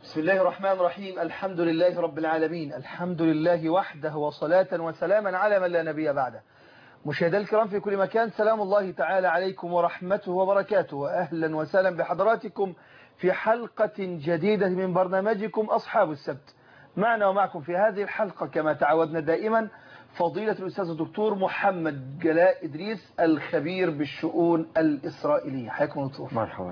بسم الله الرحمن الرحيم الحمد لله رب العالمين الحمد لله وحده وصلاة وسلاما على من لا نبي بعده مشاهدي الكرام في كل مكان سلام الله تعالى عليكم ورحمته وبركاته وأهلا وسهلا بحضراتكم في حلقة جديدة من برنامجكم أصحاب السبت معنا ومعكم في هذه الحلقة كما تعودنا دائما فضيلة الأستاذ الدكتور محمد جلاء إدريس الخبير بالشؤون الإسرائيلية حياكم الله مرحبا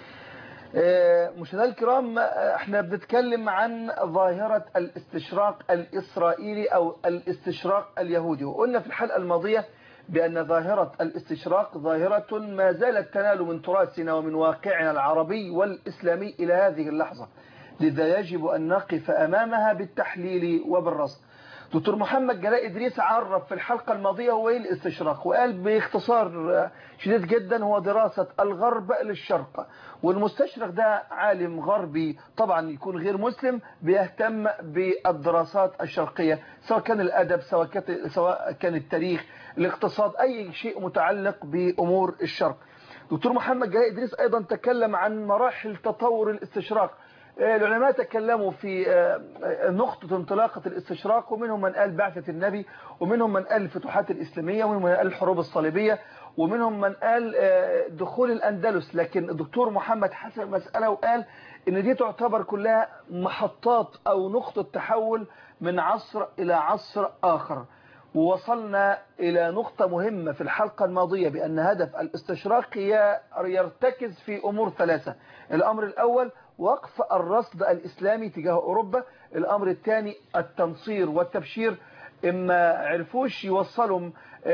مشاهدينا الكرام احنا بنتكلم عن ظاهرة الاستشراق الإسرائيلي أو الاستشراق اليهودي وقلنا في الحلقة الماضية بأن ظاهرة الاستشراق ظاهرة ما زالت تنال من تراثنا ومن واقعنا العربي والإسلامي إلى هذه اللحظة لذا يجب أن نقف أمامها بالتحليل وبالرصد دكتور محمد جلاء إدريس عرف في الحلقة الماضية هو إيه الاستشراق وقال باختصار شديد جدا هو دراسة الغرب للشرق والمستشرق ده عالم غربي طبعا يكون غير مسلم بيهتم بالدراسات الشرقية سواء كان الأدب سواء كان, سواء كان التاريخ الاقتصاد أي شيء متعلق بأمور الشرق دكتور محمد جلاء إدريس أيضا تكلم عن مراحل تطور الاستشراق العلماء تكلموا في نقطة انطلاقة الاستشراق ومنهم من قال بعثة النبي ومنهم من قال الفتوحات الإسلامية ومنهم من قال الحروب الصليبية ومنهم من قال دخول الأندلس لكن الدكتور محمد حسن مسألة وقال ان دي تعتبر كلها محطات أو نقطة تحول من عصر إلى عصر آخر ووصلنا إلى نقطة مهمة في الحلقة الماضية بأن هدف الاستشراق يرتكز في أمور ثلاثة الأمر الأول وقف الرصد الإسلامي تجاه أوروبا الأمر الثاني التنصير والتبشير إما عرفوش يوصلوا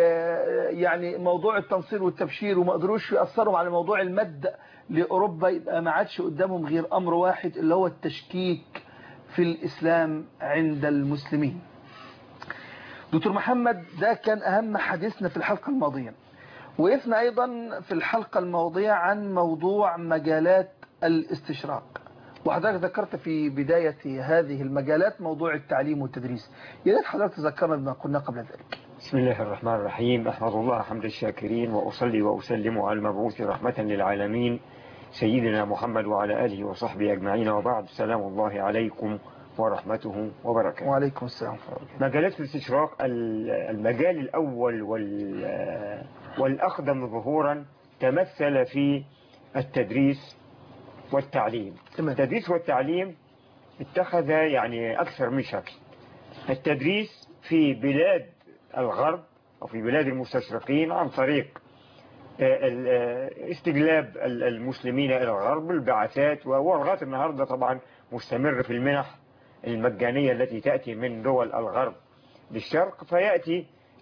يعني موضوع التنصير والتبشير وما قدروش يأثروا على موضوع المد لأوروبا يبقى ما عادش قدامهم غير أمر واحد اللي هو التشكيك في الإسلام عند المسلمين دكتور محمد ده كان أهم حديثنا في الحلقة الماضية وقفنا أيضا في الحلقة الماضية عن موضوع مجالات الاستشراق وحضرتك ذكرت في بداية هذه المجالات موضوع التعليم والتدريس يا ريت حضرتك تذكرنا بما قلنا قبل ذلك بسم الله الرحمن الرحيم أحمد الله حمد الشاكرين وأصلي وأسلم على المبعوث رحمة للعالمين سيدنا محمد وعلى آله وصحبه أجمعين وبعد سلام الله عليكم ورحمته وبركاته وعليكم السلام مجالات الاستشراق المجال الأول والأقدم ظهورا تمثل في التدريس والتعليم تمام. التدريس والتعليم اتخذ يعني أكثر من شكل التدريس في بلاد الغرب أو في بلاد المستشرقين عن طريق استجلاب المسلمين إلى الغرب البعثات ولغايه النهاردة طبعا مستمر في المنح المجانية التي تأتي من دول الغرب للشرق فيأتي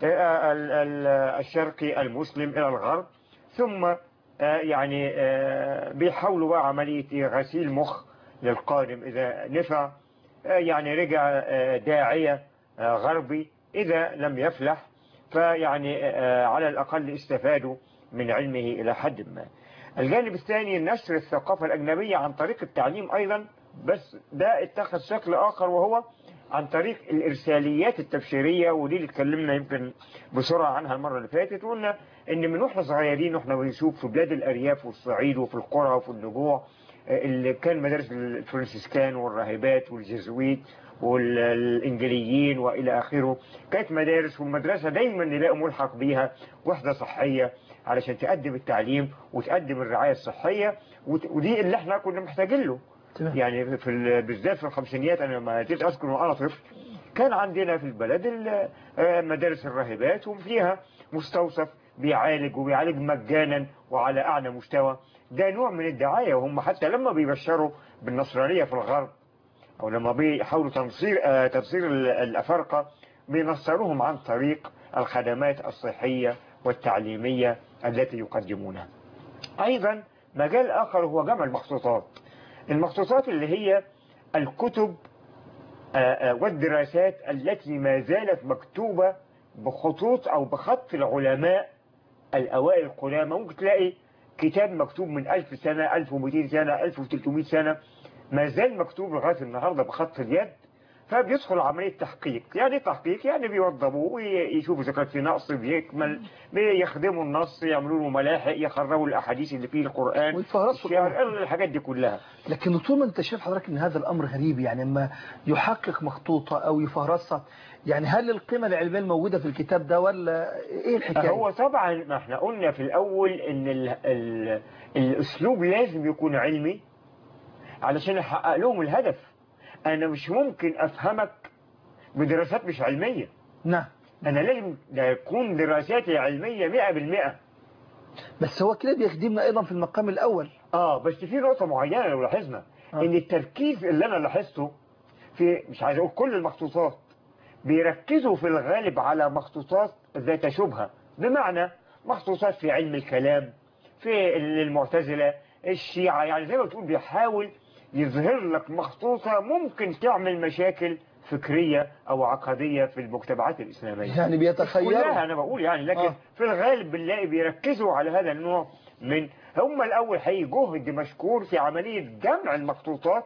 الشرقي المسلم إلى الغرب ثم يعني بيحاولوا بقى عملية غسيل مخ للقادم إذا نفع يعني رجع داعية غربي إذا لم يفلح فيعني على الأقل استفادوا من علمه إلى حد ما الجانب الثاني نشر الثقافة الأجنبية عن طريق التعليم أيضا بس ده اتخذ شكل آخر وهو عن طريق الإرساليات التبشيرية ودي اللي اتكلمنا يمكن بسرعة عنها المرة اللي فاتت وقلنا إن من واحنا صغيرين واحنا بنشوف في بلاد الأرياف والصعيد وفي القرى وفي النجوع اللي كان مدارس الفرنسيسكان والراهبات والجزويت والإنجليين وإلى آخره كانت مدارس والمدرسة دايما نلاقي ملحق بيها وحدة صحية علشان تقدم التعليم وتقدم الرعاية الصحية ودي اللي احنا كنا محتاجين له يعني في بالذات في الخمسينيات انا لما جيت اذكر وانا طفل كان عندنا في البلد مدارس الراهبات وفيها مستوصف بيعالج وبيعالج مجانا وعلى اعلى مستوى ده نوع من الدعايه وهم حتى لما بيبشروا بالنصرانيه في الغرب او لما بيحاولوا تنصير تبصير الافارقه بينصروهم عن طريق الخدمات الصحيه والتعليميه التي يقدمونها. ايضا مجال اخر هو جمع المخطوطات. المخطوطات اللي هي الكتب والدراسات التي ما زالت مكتوبة بخطوط أو بخط العلماء الأوائل القدامى ممكن تلاقي كتاب مكتوب من 1000 سنة 1200 سنة 1300 سنة ما زال مكتوب لغاية النهاردة بخط اليد فبيدخل عملية تحقيق يعني تحقيق يعني بيوضبوه ويشوفوا إذا كان في نقص بيكمل بيخدموا النص يعملوا له ملاحق يخرجوا الأحاديث اللي فيه القرآن ويفهرسوا الشعر الحاجات دي كلها لكن طول ما انت شايف حضرتك ان هذا الامر غريب يعني اما يحقق مخطوطة او يفهرسها يعني هل القيمة العلمية الموجودة في الكتاب ده ولا ايه الحكاية هو طبعا ما احنا قلنا في الأول إن ال ال الأسلوب لازم يكون علمي علشان يحقق لهم الهدف أنا مش ممكن أفهمك بدراسات مش علمية نعم أنا لازم ده يكون دراساتي علمية مئة بالمئة بس هو كده بيخدمنا ايضا في المقام الاول اه بس في نقطة معينة لو لاحظنا آه. ان التركيز اللي انا لاحظته في مش عايز اقول كل المخطوطات بيركزوا في الغالب على مخطوطات ذات شبهة بمعنى مخطوطات في علم الكلام في المعتزلة الشيعة يعني زي ما بتقول بيحاول يظهر لك مخطوطة ممكن تعمل مشاكل فكرية او عقدية في المجتمعات الاسلامية يعني كلها بيتخيروا انا بقول يعني لكن آه. آه. في الغالب بنلاقي بيركزوا على هذا النوع من هم الاول هي جهد مشكور في عملية جمع المخطوطات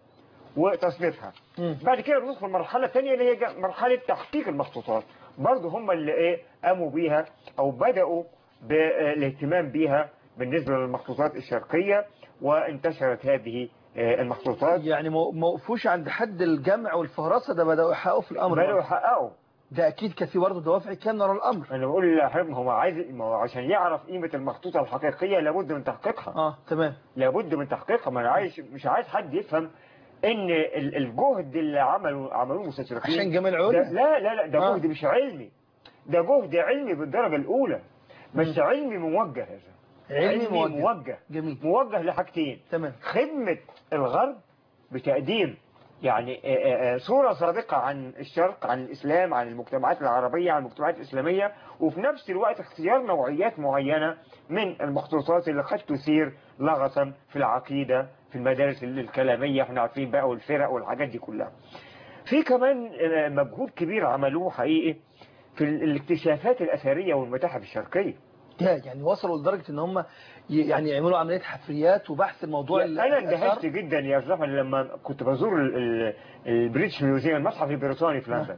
وتصنيفها مم. بعد كده ندخل مرحلة ثانية اللي هي ج- مرحلة تحقيق المخطوطات برضه هم اللي ايه قاموا بيها او بدأوا بالاهتمام بيها بالنسبة للمخطوطات الشرقية وانتشرت هذه آه، المخطوطات يعني ما ما وقفوش عند حد الجمع والفهرسة ده بدأوا يحققوا في الامر بدأوا برضه. يحققوا ده اكيد كان في برضه دوافع كان وراء الامر انا بقول لحضرتك ما هو عايز ما هو عشان يعرف قيمة المخطوطة الحقيقية لابد من تحقيقها اه تمام لابد من تحقيقها ما انا عايز مش عايز حد يفهم ان ال- الجهد اللي عملوا عملوه المستشرقين عشان جمال ده عليا لا لا لا ده آه. جهد مش علمي ده جهد علمي بالدرجة الأولى بس علمي موجه هذا علمي موجه موجه جميل موجه لحاجتين تمام خدمة الغرب بتقديم يعني آه، آه، صورة صادقة عن الشرق عن الإسلام عن المجتمعات العربية عن المجتمعات الإسلامية وفي نفس الوقت اختيار نوعيات معينة من المخطوطات اللي قد تثير لغطا في العقيدة في المدارس الكلامية احنا عارفين بقى والفرق والحاجات دي كلها في كمان آه، مجهود كبير عملوه حقيقي في ال- الاكتشافات الأثرية والمتاحف الشرقية يا يعني وصلوا لدرجة ان هم ي- يعني يعملوا عملية حفريات وبحث الموضوع ال- انا الآثار. اندهشت جدا يا استاذ أحمد لما كنت بزور ال- ال- البريتش ميوزيوم المتحف البريطاني في لندن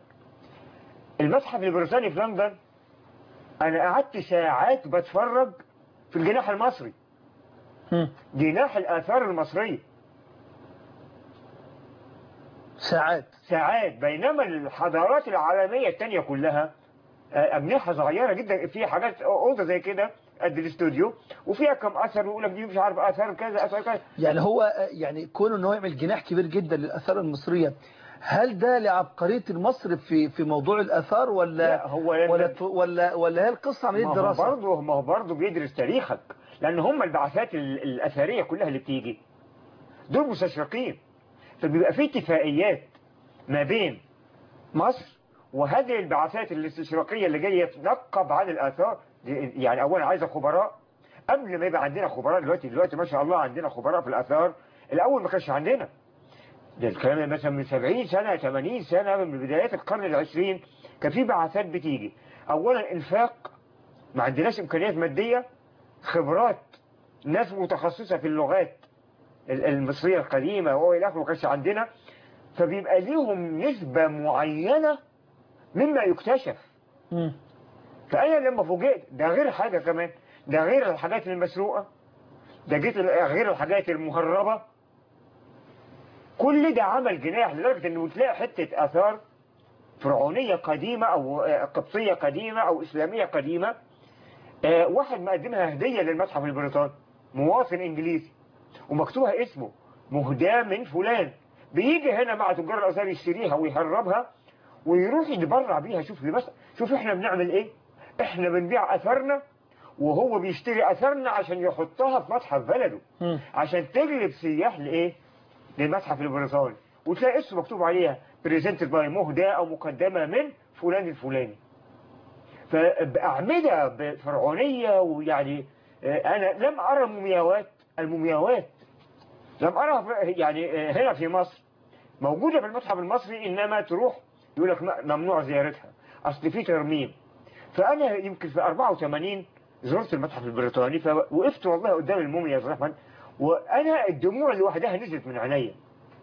المتحف البريطاني في لندن انا قعدت ساعات بتفرج في الجناح المصري مم. جناح الاثار المصريه ساعات ساعات بينما الحضارات العالميه التانية كلها آه، أجنحة صغيرة جدا في حاجات أوضة زي كده قد الاستوديو وفيها كم أثر ويقول لك دي مش عارف أثر كذا أثر كذا يعني هو آه، يعني كونه ان هو يعمل جناح كبير جدا للآثار المصرية هل ده لعبقرية المصري في في موضوع الآثار ولا لا هو ولا ت- ولا ولا هي القصة عملية ما هو دراسة برضه ما هو برضه بيدرس تاريخك لان هم البعثات ال- الاثريه كلها اللي بتيجي دول مستشرقين فبيبقى في اتفاقيات ما بين مصر وهذه البعثات الاستشراقيه اللي جايه تنقب عن الاثار دي- يعني اولا عايزه خبراء قبل ما يبقى عندنا خبراء دلوقتي دلوقتي ما شاء الله عندنا خبراء في الاثار الاول ما كانش عندنا ده الكلام مثلا من 70 سنه 80 سنه من بدايات القرن العشرين كان في بعثات بتيجي اولا انفاق ما عندناش امكانيات ماديه خبرات ناس متخصصه في اللغات ال- المصريه القديمه والى اخره ما كانش عندنا فبيبقى ليهم نسبه معينه مما يكتشف مم. فانا لما فوجئت ده غير حاجه كمان ده غير الحاجات المسروقه ده جيت غير الحاجات المهربه كل ده عمل جناح لدرجه انه تلاقي حته اثار فرعونيه قديمه او آه، قبطيه قديمه او اسلاميه قديمه آه، واحد مقدمها هديه للمتحف البريطاني مواطن انجليزي ومكتوبها اسمه مهداه من فلان بيجي هنا مع تجار الاثار يشتريها ويهربها ويروح يتبرع بيها شوف لي بس شوف احنا بنعمل ايه احنا بنبيع اثارنا وهو بيشتري اثارنا عشان يحطها في متحف بلده مم. عشان تجلب سياح لايه للمتحف البريطاني وتلاقي اسمه مكتوب عليها بريزنتد باي مهداه او مقدمه من فلان الفلاني فبأعمدة فرعونية ويعني آه، أنا لم أرى مومياوات المومياوات لم أرى في- يعني آه، هنا في مصر موجودة في المتحف المصري إنما تروح يقول لك م- ممنوع زيارتها أصل في ترميم فأنا يمكن في 84 زرت المتحف البريطاني فوقفت والله قدام الموميا يا أستاذ أحمد وأنا الدموع لوحدها نزلت من عينيا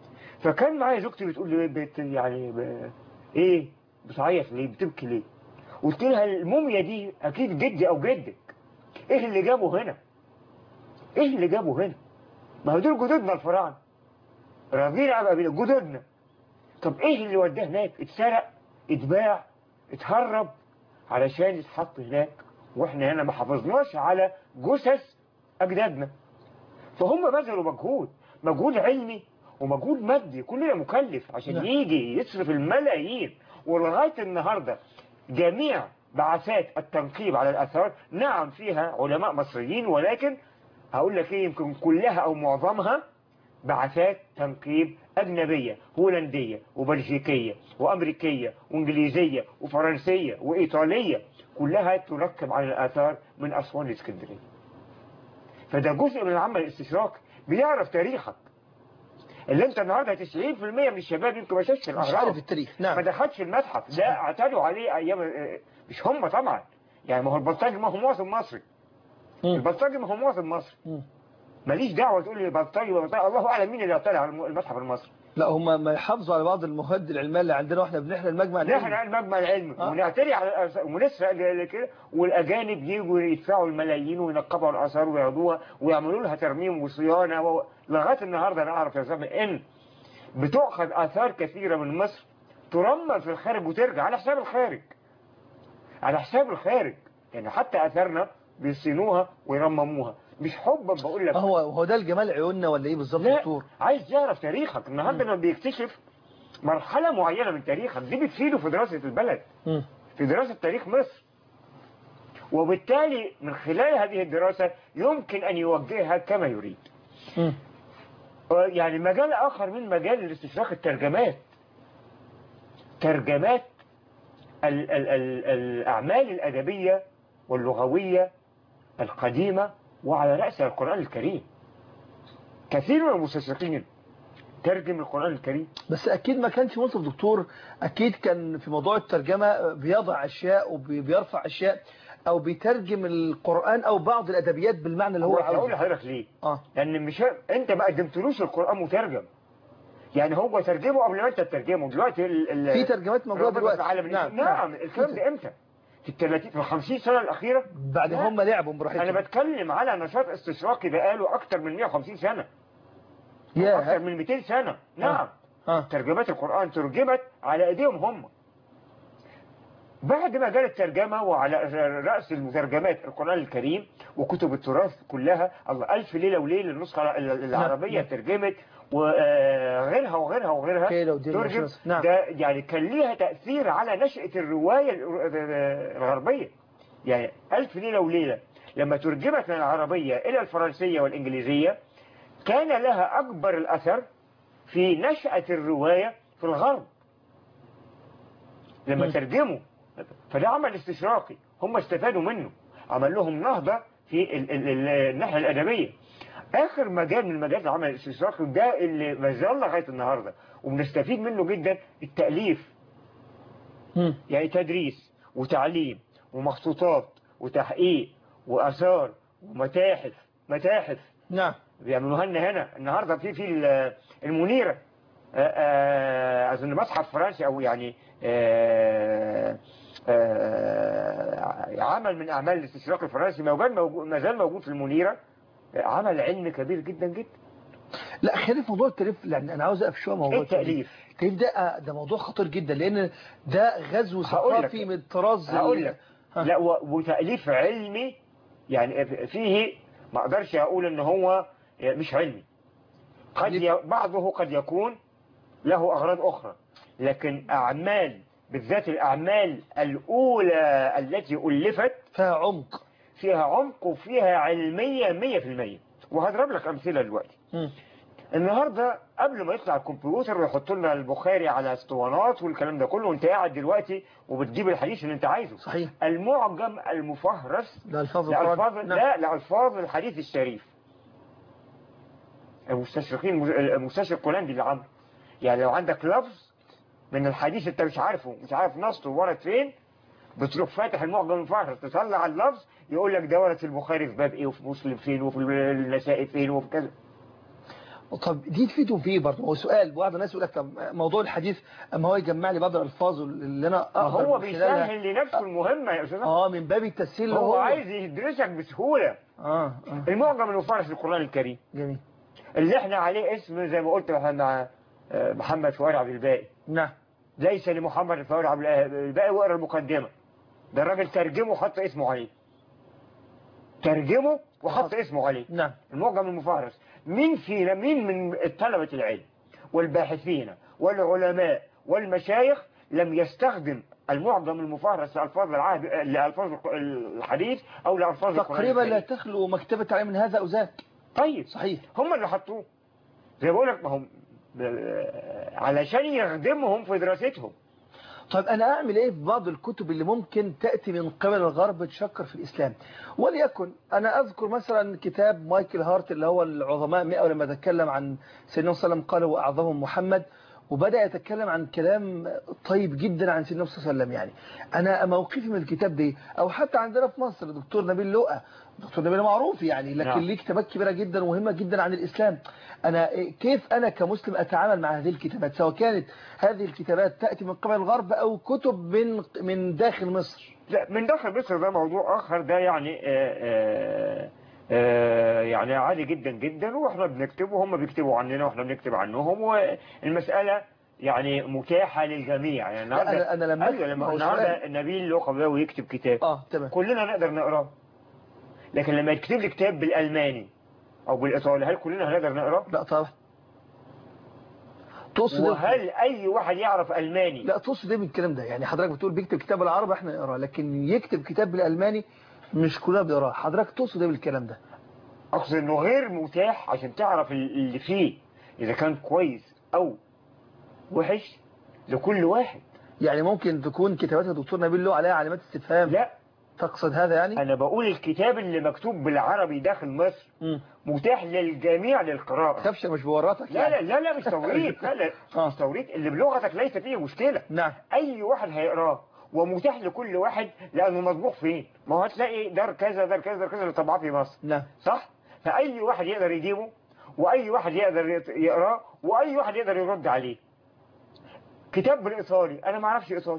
فكان معايا زوجتي بتقول لي بت يعني ب... ايه بتعيط ليه بتبكي ليه قلت لها الموميا دي اكيد جدي او جدك ايه اللي جابه هنا ايه اللي جابه هنا ما هو دول جدودنا الفراعنه راضيين على أبينا جدودنا طب ايه اللي وداه هناك اتسرق اتباع اتهرب علشان يتحط هناك واحنا هنا ما حافظناش على جثث اجدادنا فهم بذلوا مجهود مجهود علمي ومجهود مادي كلنا مكلف عشان نعم. يجي يصرف الملايين ولغايه النهارده جميع بعثات التنقيب على الاثار نعم فيها علماء مصريين ولكن هقول لك ايه يمكن كلها او معظمها بعثات تنقيب أجنبية هولندية وبلجيكية وأمريكية وإنجليزية وفرنسية وإيطالية كلها تركب على الآثار من أسوان لإسكندرية فده جزء من العمل الاستشراقي بيعرف تاريخك اللي انت النهارده 90% من الشباب يمكن ما شافش مش الاهرام عارف التاريخ ما نعم دخلش المتحف لا اعتادوا عليه ايام اه، مش هم طبعا يعني ما هو البلطجي ما هو مواطن مصري مم. البلطجي ما هو مواطن مصري مم. ماليش دعوه تقول لي بلطجي وبلطجي الله اعلم مين اللي اعتدى على الم- المتحف المصري لا هم ما يحافظوا على بعض المواد العلميه اللي عندنا واحنا بنحرق المجمع نحن العلمي. على المجمع العلمي آه. ونعتري على الآثار ونسرق ال- كده والاجانب يجوا يدفعوا الملايين وينقبوا الاثار وياخدوها ويعملوا لها ترميم وصيانه و... لغايه النهارده انا اعرف يا زلمه ان بتؤخذ اثار كثيره من مصر ترمم في الخارج وترجع على حساب الخارج على حساب الخارج يعني حتى اثارنا بيصينوها ويرمموها مش حبا بقول لك هو هو ده الجمال عيوننا ولا ايه بالظبط يا لا دكتور عايز يعرف تاريخك النهارده لما بيكتشف مرحله معينه من تاريخك دي بتفيده في دراسه البلد مم. في دراسة تاريخ مصر وبالتالي من خلال هذه الدراسة يمكن أن يوجهها كما يريد مم. يعني مجال آخر من مجال الاستشراق الترجمات ترجمات ال ال ال الأعمال الأدبية واللغوية القديمة وعلى رأسها القرآن الكريم كثير من المستشرقين ترجم القرآن الكريم بس اكيد ما كانش مصر دكتور اكيد كان في موضوع الترجمه بيضع اشياء وبيرفع اشياء او بيترجم القران او بعض الادبيات بالمعنى اللي هو هقول عاوزه لحضرتك ليه اه لان مش انت ما قدمتلوش القران مترجم يعني هو ترجمه قبل ما انت تترجمه دلوقتي ال... ال... في ترجمات موجوده ربنا دلوقتي تعالى من نعم, نعم. الكلام ده امتى في ال 30 في ال 50 سنه الاخيره بعد لا. هم لعبوا انا براحتهم بتكلم على نشاط استشراقي بقاله اكتر من 150 سنه اكتر يا من 200 سنه نعم اه ترجمات القرآن ترجمت على ايديهم هم بعد ما جاءت الترجمة وعلى رأس المترجمات القرآن الكريم وكتب التراث كلها الله ألف ليلة وليلة النسخة العربية نعم. ترجمت وغيرها وغيرها وغيرها كيلة وديل ترجم وشمس. نعم. ده يعني كان ليها تأثير على نشأة الرواية الغربية يعني ألف ليلة وليلة لما ترجمت من العربية إلى الفرنسية والإنجليزية كان لها أكبر الأثر في نشأة الرواية في الغرب لما م. ترجموا فده عمل استشراقي هم استفادوا منه عمل لهم نهضة في ال ال ال الناحية الأدبية آخر مجال من مجالات العمل الاستشراقي ده اللي ما زال لغاية النهاردة وبنستفيد منه جدا التأليف مم. يعني تدريس وتعليم ومخطوطات وتحقيق وآثار ومتاحف متاحف نعم بيعملوها لنا هنا النهارده في في ال- المنيره آه، آه، اظن متحف فرنسي او يعني آه، آه، عمل من اعمال الاستشراق الفرنسي موجود موجود- ما زال موجود في المنيره آه، عمل علمي كبير جدا جدا لا خلينا في موضوع التأليف لأن أنا عاوز أقف شوية موضوع التأليف التأليف ده آه، ده موضوع خطير جدا لأن ده غزو هقول لك. ثقافي من الطراز ال- هقول لك ها. لا و- وتأليف علمي يعني فيه ما اقدرش اقول ان هو مش علمي قد ي... بعضه قد يكون له اغراض اخرى لكن اعمال بالذات الاعمال الاولى التي الفت فيها عمق فيها عمق وفيها علمية 100% وهضرب لك امثله دلوقتي مم. النهارده قبل ما يطلع الكمبيوتر ويحط لنا البخاري على اسطوانات والكلام ده كله وانت قاعد دلوقتي وبتجيب الحديث اللي انت عايزه صحيح المعجم المفهرس ده الفاظ القرآن. لألفاظ نعم. لا لألفاظ الحديث الشريف المستشرقين المستشرق الهولندي اللي عمله يعني لو عندك لفظ من الحديث انت مش عارفه مش عارف نصه ورد فين بتروح فاتح المعجم المفهرس تطلع اللفظ يقول لك ده ورد في البخاري في باب ايه وفي مسلم فين وفي النسائي فين وفي كذا طب دي تفيدهم في ايه برضه هو سؤال بعض الناس يقول لك طب موضوع الحديث اما هو يجمع لي بعض الالفاظ اللي انا اقدر هو من خلالها- بيسهل لنفسه المهمة يا أستاذ اه من باب التسهيل اللي هو عايز يدرسك بسهولة اه اه المعجم المفارس للقرآن الكريم جميل اللي احنا عليه اسم زي ما قلت مع آه، محمد فؤاد عبد الباقي نعم ليس لمحمد فؤاد عبد الباقي واقرا المقدمة ده الراجل ترجمه وحط اسمه عليه ترجمه وحط اسمه عليه نعم المعجم المفهرس مين فينا مين من طلبة العلم والباحثين والعلماء والمشايخ لم يستخدم المعجم المفهرس لألفاظ العهد لألفاظ الحديث أو لألفاظ القرآن تقريبا لا الكريم. تخلو مكتبة عليه من هذا أو ذاك طيب صحيح هم اللي حطوه زي ما بقول لك ما هم آه، علشان يخدمهم في دراستهم طيب أنا أعمل إيه في بعض الكتب اللي ممكن تأتي من قبل الغرب تشكر في الإسلام وليكن أنا أذكر مثلا كتاب مايكل هارت اللي هو العظماء 100 ولما تكلم عن سيدنا صلى الله عليه وسلم قال وأعظمهم محمد وبدأ يتكلم عن كلام طيب جدا عن سيدنا صلى الله عليه وسلم يعني أنا موقفي من الكتاب ده أو حتى عندنا في مصر دكتور نبيل لؤى دكتور نبيل معروف يعني لكن نعم. ليه كتابات كبيرة جدا ومهمة جدا عن الإسلام أنا كيف أنا كمسلم أتعامل مع هذه الكتابات سواء كانت هذه الكتابات تأتي من قبل الغرب أو كتب من من داخل مصر لا من داخل مصر ده موضوع آخر ده يعني آه، آه، آه، يعني عادي جدا جدا واحنا بنكتبه هم بيكتبوا عننا واحنا بنكتب عنهم والمسألة يعني متاحة للجميع يعني لا، النهارده أنا- أنا لما أيوة لما هو النهارده نبيل لقباوي يكتب كتاب آه تمام كلنا نقدر نقراه لكن لما يكتب لي كتاب بالألماني أو بالإيطالي هل كلنا هنقدر نقراه؟ لا طبعا تقصد إيه؟ وهل أي واحد يعرف ألماني لا تقصد ايه من الكلام ده يعني حضرتك بتقول بيكتب كتاب بالعربي احنا نقراه لكن يكتب كتاب بالالماني مش كلنا بنقراه حضرتك تقصد ايه بالكلام ده أقصد إنه غير متاح عشان تعرف اللي فيه إذا كان كويس أو وحش لكل واحد يعني ممكن تكون كتابات الدكتور نبيل له عليها علامات استفهام لا تقصد هذا يعني أنا بقول الكتاب اللي مكتوب بالعربي داخل مصر امم متاح للجميع للقراءة تخافش مش بورطك لا لا يعني لا لا مش توريط لا لا آه. مش توريط اللي بلغتك ليس فيه مشكلة نعم أي واحد هيقراه ومتاح لكل واحد لأنه مطبوع فين ما هو هتلاقي دار كذا دار كذا دار كذا اللي طبعاه في مصر نعم صح فأي واحد يقدر يجيبه وأي واحد يقدر يت- يقراه وأي واحد يقدر يرد عليه كتاب بالإيطالي أنا ما أعرفش إيطالي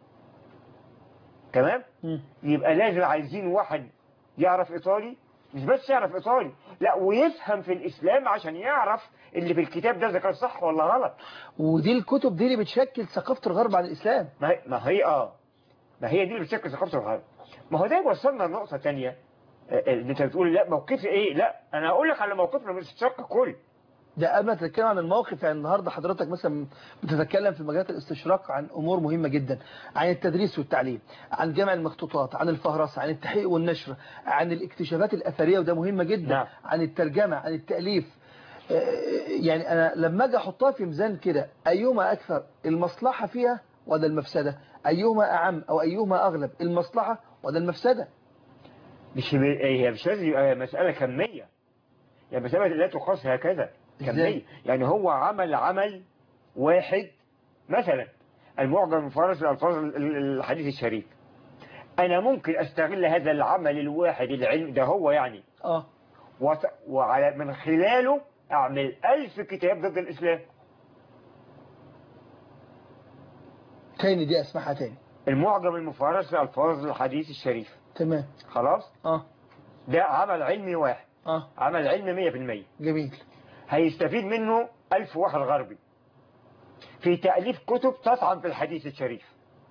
تمام مم. يبقى لازم عايزين واحد يعرف إيطالي مش بس يعرف إيطالي لا ويفهم في الإسلام عشان يعرف اللي في الكتاب ده إذا كان صح ولا غلط ودي الكتب دي اللي بتشكل ثقافة الغرب عن الإسلام ما هي ما هي اه ما هي دي اللي بتشكل ثقافة الغرب ما هو ده يوصلنا لنقطة تانية آه، آه، ان انت بتقول لا موقفي ايه لا انا هقول لك على موقفنا من استشراق الكل ده قبل ما تتكلم عن الموقف يعني النهارده حضرتك مثلا بتتكلم في مجالات الاستشراق عن امور مهمه جدا عن التدريس والتعليم عن جمع المخطوطات عن الفهرسه عن التحقيق والنشر عن الاكتشافات الاثريه وده مهمه جدا نعم. عن الترجمه عن التاليف آه، يعني انا لما اجي احطها في ميزان كده ايهما اكثر المصلحه فيها ولا المفسده ايهما اعم او ايهما اغلب المصلحه ولا المفسده مش ب- هي مش لازم يبقى مسألة كمية يعني مسألة لا تقاس هكذا إزاي؟ كمية يعني هو عمل عمل واحد مثلا المعجم المفارس لألفاظ ال- ال- الحديث الشريف أنا ممكن أستغل هذا العمل الواحد العلم ده هو يعني اه وت- وعلى من خلاله أعمل ألف كتاب ضد الإسلام تاني دي اسمعها تاني المعجم المفارس لألفاظ الحديث الشريف تمام خلاص اه ده عمل علمي واحد اه عمل علمي مية في المية جميل هيستفيد منه ألف واحد غربي في تأليف كتب تطعن في الحديث الشريف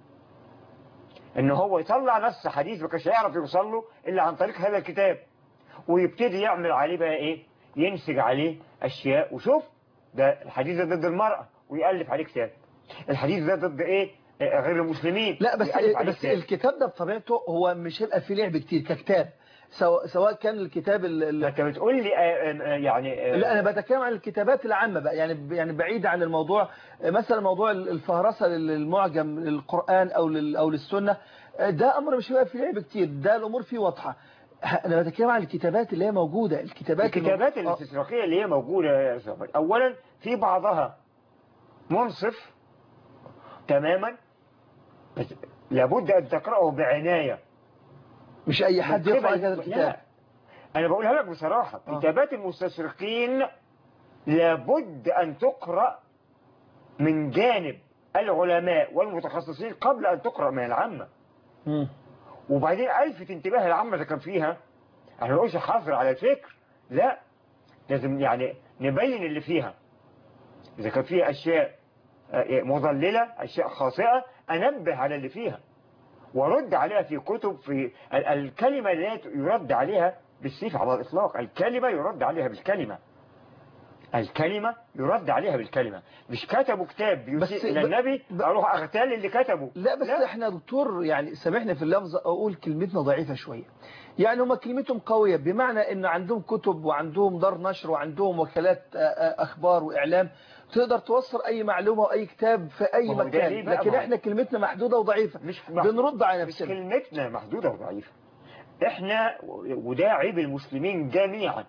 ان هو يطلع نص حديث ما كانش يعرف يوصل له الا عن طريق هذا الكتاب ويبتدي يعمل عليه بقى ايه ينسج عليه اشياء وشوف ده الحديث ده ضد المرأة ويألف عليه كتاب الحديث ده ضد ايه آه، غير المسلمين لا بس ويألف عليه بس كتاب. الكتاب ده بطبيعته هو مش هيبقى فيه لعب كتير ككتاب سواء سواء كان الكتاب ال... ال- انت بتقول لي آه، آه، آه، يعني آه، لا انا بتكلم عن الكتابات العامه بقى يعني يعني بعيد عن الموضوع مثلا موضوع الفهرسه للمعجم للقران او لل او للسنه ده امر مش هيبقى فيه لعب كتير ده الامور فيه واضحه انا بتكلم عن الكتابات اللي هي موجوده الكتابات الكتابات المو- آه، الاستشراقية اللي هي موجودة يا صاحبي أولا في بعضها منصف تماما بس لابد أن تقرأه بعناية مش اي حد من يقرا قبل- هذا الكتاب لا. أنا بقولها لك بصراحة آه. كتابات المستشرقين لابد أن تقرأ من جانب العلماء والمتخصصين قبل أن تقرأ من العامة مم. وبعدين ألفت انتباه العامة إذا كان فيها احنا نقولش حظر على الفكر لا لازم يعني نبين اللي فيها إذا كان فيها أشياء آه، مضللة أشياء خاطئة أنبه على اللي فيها ورد عليها في كتب في ال- الكلمة لا يرد عليها بالسيف على الإطلاق الكلمة يرد عليها بالكلمة الكلمة يرد عليها بالكلمة مش كتبوا كتاب بس بيسيء إلى ب- النبي ب- أروح أغتال اللي كتبه لا بس لا. احنا دكتور يعني سامحني في اللفظ اقول كلمتنا ضعيفة شوية يعني هما كلمتهم قوية بمعنى ان عندهم كتب وعندهم دار نشر وعندهم وكالات آه، آه، اخبار واعلام تقدر توصل اي معلومة واي كتاب في اي ما هو ده مكان ليه بقى؟ لكن ما هو- احنا كلمتنا محدودة وضعيفة مش بنرد على مش نفسنا كلمتنا محدودة وضعيفة احنا وده عيب المسلمين جميعا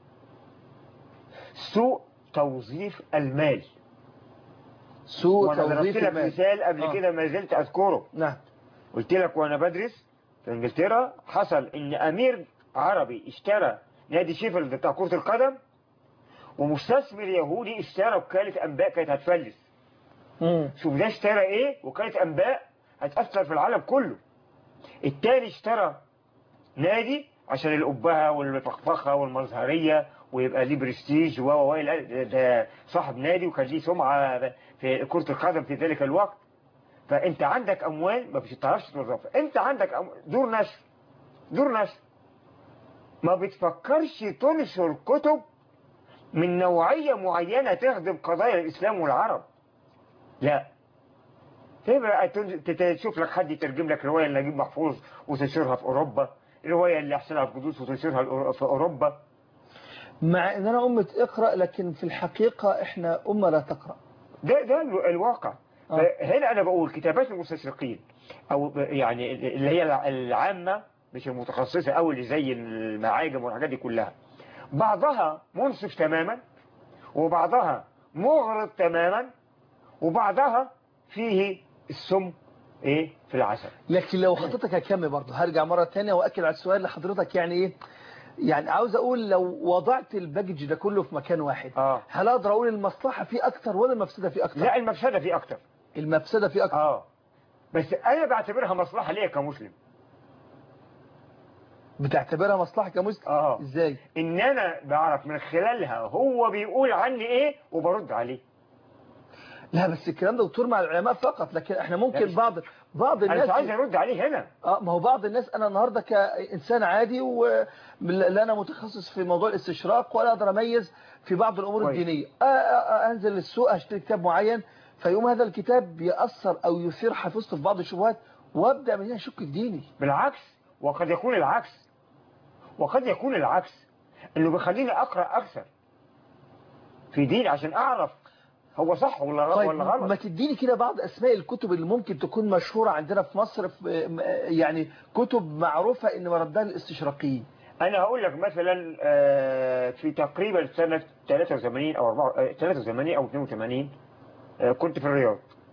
سوء توظيف المال سوء وانا ضربت توظيف لك المال مثال قبل آه. كده ما زلت اذكره نعم قلت لك وانا بدرس في انجلترا حصل ان امير عربي اشترى نادي شيفيلد بتاع كرة القدم ومستثمر يهودي اشترى وكالة انباء كانت هتفلس مم. شوف ده اشترى ايه وكالة انباء هتأثر في العالم كله التاني اشترى نادي عشان الأبهة والفخفخة والمظهرية ويبقى ليه برستيج و و و إلى- ده- ده صاحب نادي وكان ليه سمعة في كرة القدم في ذلك الوقت فأنت عندك أموال ما بتعرفش توظفها أنت عندك أم... دور نشر دور نشر ما بتفكرش تنشر كتب من نوعية معينة تخدم قضايا الإسلام والعرب لا تبقى تن- تت- تشوف لك حد يترجم لك رواية لنجيب محفوظ وتنشرها في أوروبا رواية اللي أحسنها القدوس وتنشرها الأورو- في أوروبا مع اننا امة اقرأ لكن في الحقيقة احنا امة لا تقرأ ده ده ال- الواقع آه. فهنا أنا بقول كتابات المستشرقين أو ب- يعني اللي هي الع- العامة مش المتخصصة أو اللي زي المعاجم والحاجات دي كلها بعضها منصف تماما وبعضها مغرض تماما وبعضها فيه السم ايه في العسل لكن لو حضرتك هكمل برضه هرجع مرة تانية واكد على السؤال لحضرتك يعني ايه يعني عاوز اقول لو وضعت الباكج ده كله في مكان واحد اه هل اقدر اقول المصلحة فيه اكتر ولا المفسدة فيه اكتر لا المفسدة فيه اكتر المفسدة فيه اكتر اه بس انا بعتبرها مصلحة ليا كمسلم بتعتبرها مصلحة كمسلم اه ازاي ان انا بعرف من خلالها هو بيقول عني ايه وبرد عليه لا بس الكلام ده دكتور مع العلماء فقط لكن احنا لا، ممكن مش- بعض بعض انا مش الناس عايز ارد عليه هنا اه ما هو بعض الناس انا النهارده كانسان عادي ولا انا متخصص في موضوع الاستشراق ولا اقدر اميز في بعض الامور كويس. الدينيه آه آه آه انزل السوق اشتري كتاب معين فيقوم هذا الكتاب ياثر او يثير حفظته في بعض الشبهات وابدا من هنا اشك في ديني بالعكس وقد يكون العكس وقد يكون العكس انه بيخليني اقرا اكثر في دين عشان اعرف هو صح ولا غلط طيب ولا ما غلط تديني كده بعض اسماء الكتب اللي ممكن تكون مشهوره عندنا في مصر في م- يعني كتب معروفه ان مردها الاستشراقيين انا هقول لك مثلا آه، في تقريبا سنه 83 او 4 آه، 83 او 82 آه، كنت في الرياض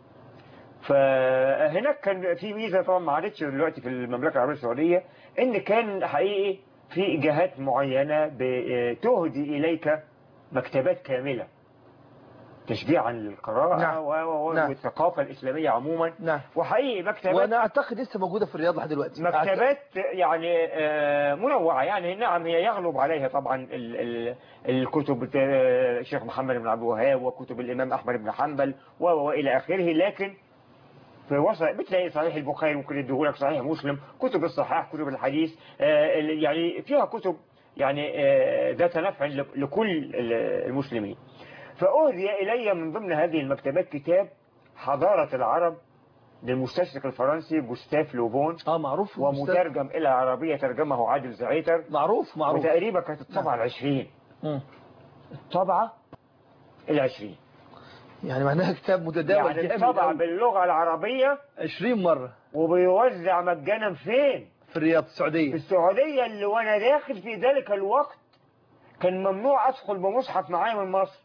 فهناك كان في ميزه طبعا ما عادتش دلوقتي في المملكه العربيه السعوديه ان كان حقيقي في جهات معينه بتهدي اليك مكتبات كامله تشجيعا للقراءه نعم. و- و- و- نعم. والثقافه الاسلاميه عموما نعم وحقيقي مكتبات وانا اعتقد لسه موجوده في الرياض لحد دلوقتي مكتبات يعني آه، منوعة يعني نعم هي يغلب عليها طبعا ال- ال- الكتب بتاع الشيخ محمد بن عبد الوهاب وكتب الإمام أحمد بن حنبل و- و- وإلى آخره لكن في وسط بتلاقي صحيح البخاري ممكن يديهولك صحيح مسلم كتب الصحاح كتب الحديث آه، ال- يعني فيها كتب يعني آه، ذات نفع ل- لكل ال- المسلمين فأهدي إلي من ضمن هذه المكتبات كتاب حضارة العرب للمستشرق الفرنسي جوستاف لوبون اه معروف ومترجم إلى العربية ترجمه عادل زعيتر معروف معروف وتقريبا كانت الطبعة العشرين مم. الطبعة العشرين يعني معناها كتاب متداول يعني جامد الطبعة أوي. باللغة العربية 20 مرة وبيوزع مجانا فين في الرياض في السعودية السعودية اللي وانا داخل في ذلك الوقت كان ممنوع ادخل بمصحف معايا من مصر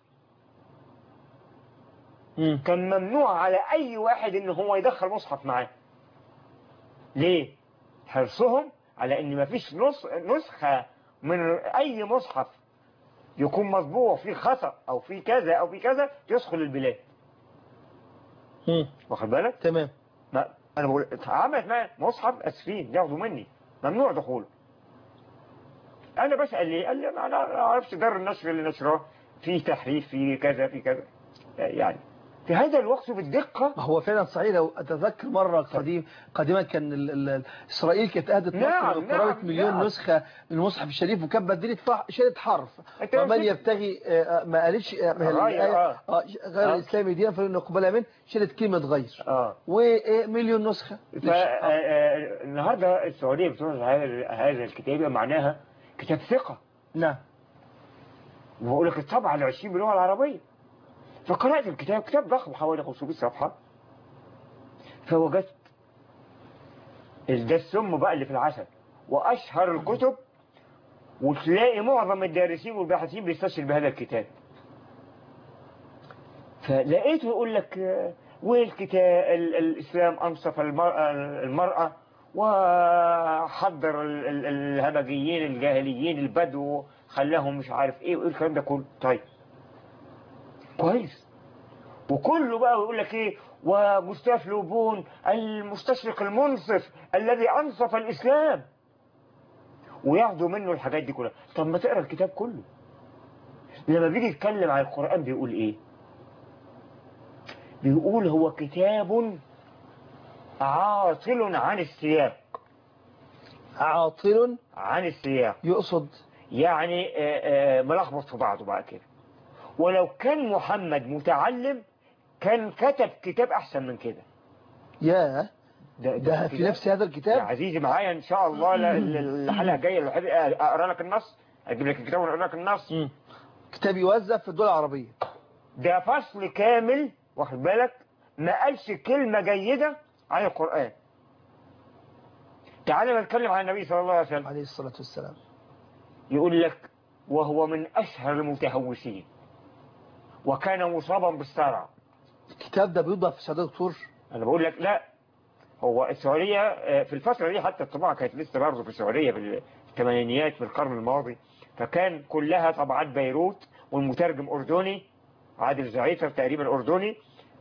مم. كان ممنوع على اي واحد ان هو يدخل مصحف معاه ليه حرصهم على ان مفيش نص نسخة من اي مصحف يكون مطبوع فيه خطأ او فيه كذا او فيه كذا يدخل البلاد مم. واخد بالك تمام ما انا بقول عملت معايا مصحف اسفين ياخدوا مني ممنوع دخوله انا بسال ليه قال لي انا ما اعرفش دار النشر اللي نشراه فيه تحريف فيه كذا فيه كذا يعني في هذا الوقت بالدقه ما هو فعلا صحيح لو اتذكر مره قديم قديما كان ال ال اسرائيل كانت اهدت نعم، مصر بقرابه نعم، مليون نعم. نسخه من المصحف الشريف وكانت بدلت فح- شالت حرف أنت ومن قلت- يبتغي آه، ما قالتش آه، ما هي غير، الآية، آه. آه، غير آه. الاسلامي دينا فلن نقبلها منه شالت كلمه غير اه ومليون نسخه فالنهارده السعوديه بتقول هذا هذا الكتاب يبقى معناها كتاب ثقه نعم وبقول لك الطبعه ال 20 باللغه العربيه فقرات الكتاب كتاب ضخم حوالي 500 صفحه فوجدت ده السم بقى اللي في العسل واشهر الكتب وتلاقي معظم الدارسين والباحثين بيستشهد بهذا الكتاب فلقيته يقول لك آه، والكتاب ال- الاسلام انصف المرأة, المرأة وحضر ال- ال- الهمجيين الجاهليين البدو خلاهم مش عارف ايه وايه الكلام ده كله طيب كويس وكله بقى يقول لك ايه وجوستاف لوبون المستشرق المنصف الذي انصف الاسلام وياخدوا منه الحاجات دي كلها طب ما تقرا الكتاب كله لما بيجي يتكلم عن القران بيقول ايه بيقول هو كتاب عاطل عن السياق عاطل عن السياق يقصد يعني آه، آه، ملخبط في بعضه بقى كده ولو كان محمد متعلم كان كتب كتاب احسن من كده يا ده, ده في كده. نفس هذا يا الكتاب عزيزي معايا ان شاء الله ل- ل- الحلقه الجايه لو حابب اقرا لك النص اجيب لك الكتاب واقرا لك النص مم. كتاب يوزع في الدول العربية ده فصل كامل واخد بالك ما قالش كلمه جيده عن القران تعالى نتكلم عن النبي صلى الله عليه وسلم عليه الصلاة والسلام يقول لك وهو من اشهر المتهوسين وكان مصابا بالصرع الكتاب ده بيوضع في السعودية دكتور انا بقول لك لا هو السعوديه آه، في الفتره دي حتى الطباعه كانت لسه برضه في السعوديه في الثمانينيات من القرن الماضي فكان كلها طبعات بيروت والمترجم اردني عادل زعيفر تقريبا اردني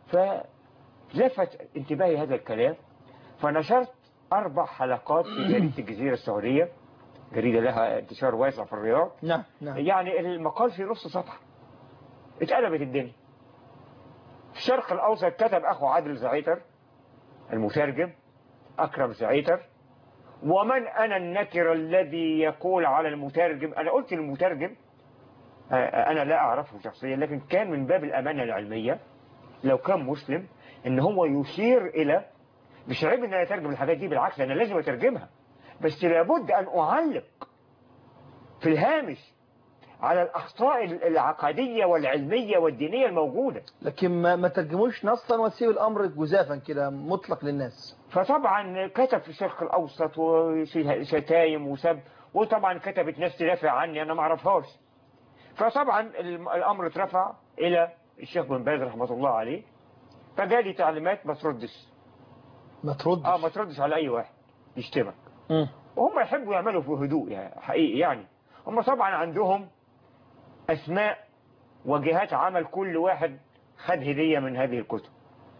فلفت انتباهي هذا الكلام فنشرت اربع حلقات في جريده الجزيره السعوديه جريده لها انتشار واسع في الرياض نعم نعم يعني المقال في نص صفحه اتقلبت الدنيا في الشرق الاوسط كتب اخو عادل زعيتر المترجم اكرم زعيتر ومن انا النكر الذي يقول على المترجم انا قلت للمترجم آه، انا لا اعرفه شخصيا لكن كان من باب الامانه العلميه لو كان مسلم ان هو يشير الى مش عيب ان انا اترجم الحاجات دي بالعكس انا لازم اترجمها بس لابد ان اعلق في الهامش على الأخطاء العقدية والعلمية والدينية الموجودة لكن ما, ما ترجموش نصا وتسيب الأمر جزافا كده مطلق للناس فطبعا كتب في الشرق الأوسط وشتايم وسب وطبعا كتبت ناس تدافع عني أنا ما أعرفهاش فطبعا الم- الأمر اترفع إلى الشيخ بن باز رحمة الله عليه فجالي تعليمات ما تردش ما تردش اه ما تردش على أي واحد يشتمك مم. وهم يحبوا يعملوا في هدوء يعني حقيقي يعني هم طبعا عندهم أسماء وجهات عمل كل واحد خد هدية من هذه الكتب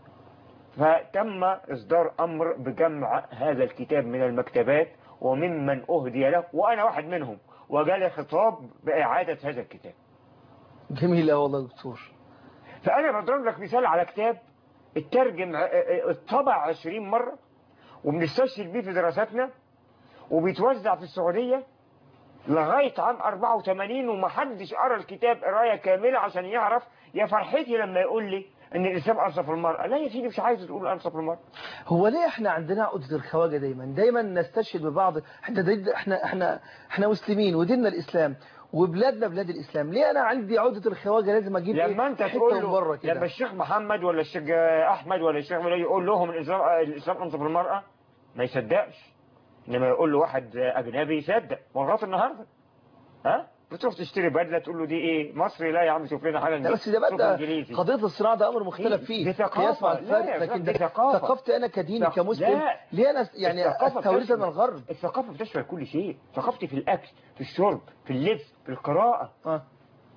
فتم إصدار أمر بجمع هذا الكتاب من المكتبات وممن أهدي له وأنا واحد منهم وجالي خطاب بإعادة هذا الكتاب جميل أوي والله يا دكتور فأنا بضرب لك مثال على كتاب اترجم اتطبع 20 مرة وبنستشهد بيه في دراساتنا وبيتوزع في السعودية لغاية عام 84 ومحدش قرا الكتاب قراية كاملة عشان يعرف يا فرحتي لما يقول لي ان الاسلام انصف المرأة لا يا سيدي مش عايز تقول انصف المرأة هو ليه احنا عندنا عقدة الخواجة دايما دايما نستشهد ببعض احنا دي- احنا احنا احنا مسلمين وديننا الاسلام وبلادنا بلاد الاسلام ليه انا عندي عقدة الخواجة لازم اجيب لما ايه انت حتة تقول من له بره كده لما الشيخ محمد ولا الشيخ احمد ولا الشيخ ملاي يقول لهم الاسلام الاسلام انصف المرأة ما يصدقش انما يقول له واحد اجنبي يصدق ولغايه النهارده ها بتروح تشتري بدله تقول له دي ايه مصري لا يا عم شوف لنا حاجه لا بس ده شوف بقى انجليزي قضية الصراع ده امر مختلف دي فيه ثقافة. قياس مع لا الفرق يا لكن فندم، دي ده ثقافة. ثقافتي انا كديني ثق- كمسلم لا. ليه انا يعني الثقافة استوردها من بتشمل- الغرب الثقافه بتشمل كل شيء ثقافتي في الاكل في الشرب في اللبس في القراءه اه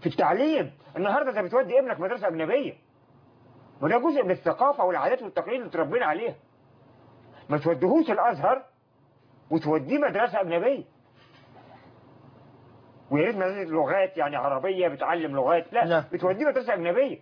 في التعليم النهارده انت بتودي ابنك مدرسه اجنبيه وده جزء من الثقافه والعادات والتقاليد اللي اتربينا عليها ما توديهوش الازهر وتوديه مدرسه اجنبيه ويا ريت مدرسه لغات يعني عربيه بتعلم لغات لا نعم. بتوديه مدرسه اجنبيه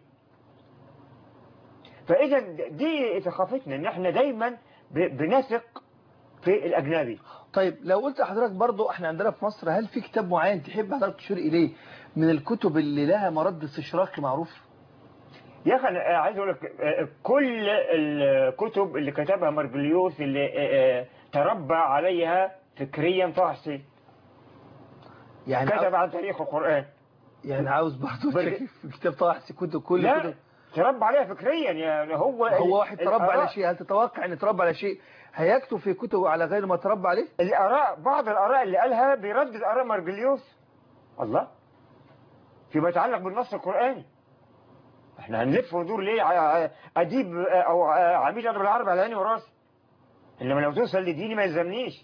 فاذا دي ثقافتنا ان احنا دايما ب- بنثق في الاجنبي طيب لو قلت لحضرتك برضو احنا عندنا في مصر هل في كتاب معين تحب حضرتك تشير اليه من الكتب اللي لها مرد استشراقي معروف يا اخي انا عايز اقول لك آه، كل الكتب اللي كتبها مرجليوس اللي آه، آه، تربى عليها فكريا طه حسين يعني كتب عاو- عن تاريخ القرآن يعني عاوز برضو بل- شكل في كتاب طه حسين كتب كل لا كتب تربى عليها فكريا يعني هو هو واحد تربى على الآراء- شيء هل تتوقع ان تربى على شيء هيكتب في كتبه على غير ما تربى عليه الآراء بعض الآراء اللي قالها بيردد آراء مرجليوس الله فيما يتعلق بالنص القرآني احنا هنلف وندور ليه ع- ع- أديب آه، أو آه، عميد أدب العربي على عيني وراسي إنما لو توصل لديني ما يلزمنيش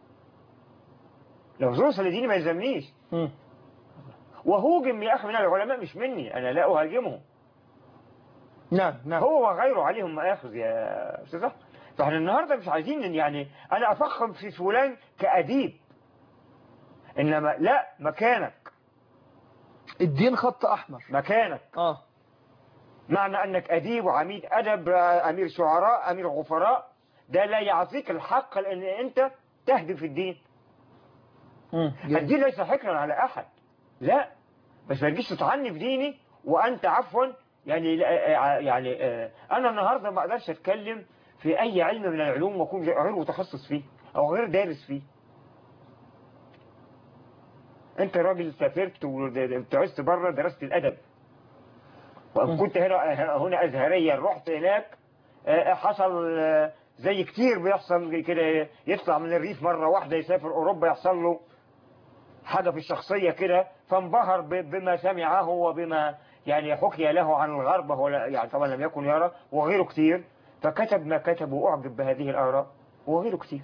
لو توصل لديني ما يلزمنيش مم. وهوجم يا أخي من العلماء مش مني أنا لا أهاجمهم نعم نعم هو وغيره عليهم مآخذ يا أستاذ أحمد فاحنا النهاردة مش عايزين إن يعني أنا أفخم في فلان كأديب إنما لا مكانك الدين خط احمر مكانك اه معنى أنك أديب وعميد أدب أمير شعراء أمير غفراء ده لا يعطيك الحق لأن أنت تهدم في الدين مم. جميل. الدين ليس حكرا على أحد لا بس ما تجيش تطعني في ديني وأنت عفوا يعني لا- يعني آه، أنا النهاردة ما أقدرش أتكلم في أي علم من العلوم وأكون غير متخصص فيه أو غير دارس فيه أنت راجل سافرت وتعست بره درست الأدب وأن كنت هنا هنا أزهريا رحت هناك آه، حصل آه، زي كتير بيحصل كده يطلع من الريف مرة واحدة يسافر أوروبا يحصل له حاجة في الشخصية كده فانبهر ب- بما سمعه وبما يعني حكي له عن الغرب هو لا- يعني طبعا لم يكن يرى وغيره كتير فكتب ما كتب وأعجب بهذه الآراء وغيره كتير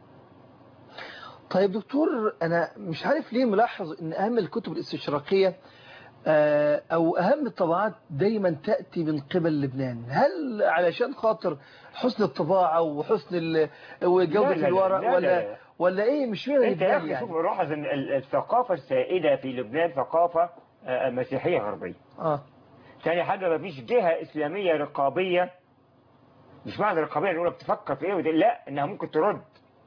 طيب دكتور انا مش عارف ليه ملاحظ ان اهم الكتب الاستشراقية آه، او اهم الطبعات دايما تأتي من قبل لبنان هل علشان خاطر حسن الطباعة وحسن ال- لا، لا، وجودة لا، الورق لا، لا، ولا لا. ولا ايه مش معنى انت يا لبنان اخي يعني شوف لاحظ ان ال- الثقافة السائدة في لبنان ثقافة آه، مسيحية غربية اه ثاني حاجة ما فيش جهة إسلامية رقابية مش معنى رقابية نقول بتفكر في إيه وده لا إنها ممكن ترد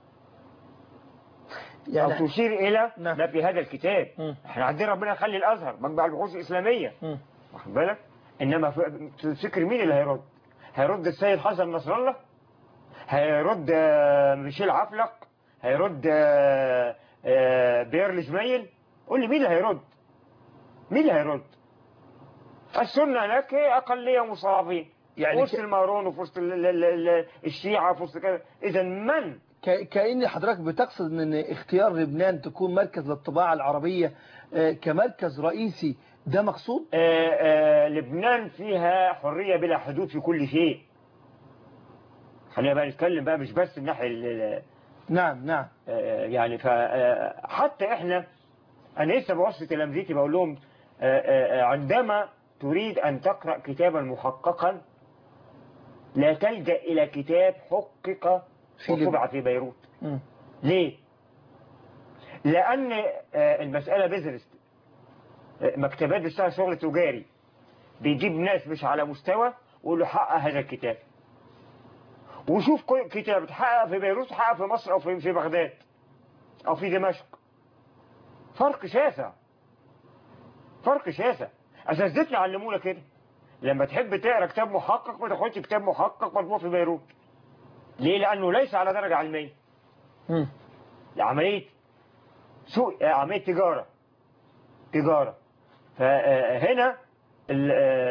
أو يعني تشير إلى نعم. ما في هذا الكتاب مم. إحنا عندنا ربنا يخلي الأزهر مجمع البحوث الإسلامية مم. واخد بالك إنما في- تفتكر مين اللي هيرد هيرد السيد حسن نصر الله هيرد آه، ميشيل عفلق هيرد آه، آه، بيرل جميل قول لي مين اللي هيرد مين اللي هيرد السنة هناك أقلية مصابين يعني يعني وسط ك- المارون وفي وسط ال- ال- ال- الشيعة في وسط كذا إذا من ك- كأن حضرتك بتقصد ان اختيار لبنان تكون مركز للطباعة العربية آه، كمركز رئيسي ده مقصود آه، آه، لبنان فيها حرية بلا حدود في كل شيء خلينا بقى نتكلم بقى مش بس الناحية ال- ال- نعم نعم آه، يعني فحتى احنا انا لسه بوصي تلامذتي بقول لهم آه، آه، آه، عندما تريد ان تقرا كتابا محققا لا تلجا الى كتاب حقق في وطبع في بيروت مم. ليه؟ لان آه، المساله بيزنس آه، مكتبات بتشتغل شغل تجاري بيجيب ناس مش على مستوى ويقول له حقق هذا الكتاب وشوف كل كتاب اتحقق في بيروت اتحقق في مصر او في في بغداد او في دمشق فرق شاسع فرق شاسع اساتذتنا علمونا كده لما تحب تقرا كتاب محقق ما تاخدش كتاب محقق مطبوع في بيروت ليه لانه ليس على درجه علميه مم. عمليه سوق آه، عمليه تجاره تجاره فهنا ال-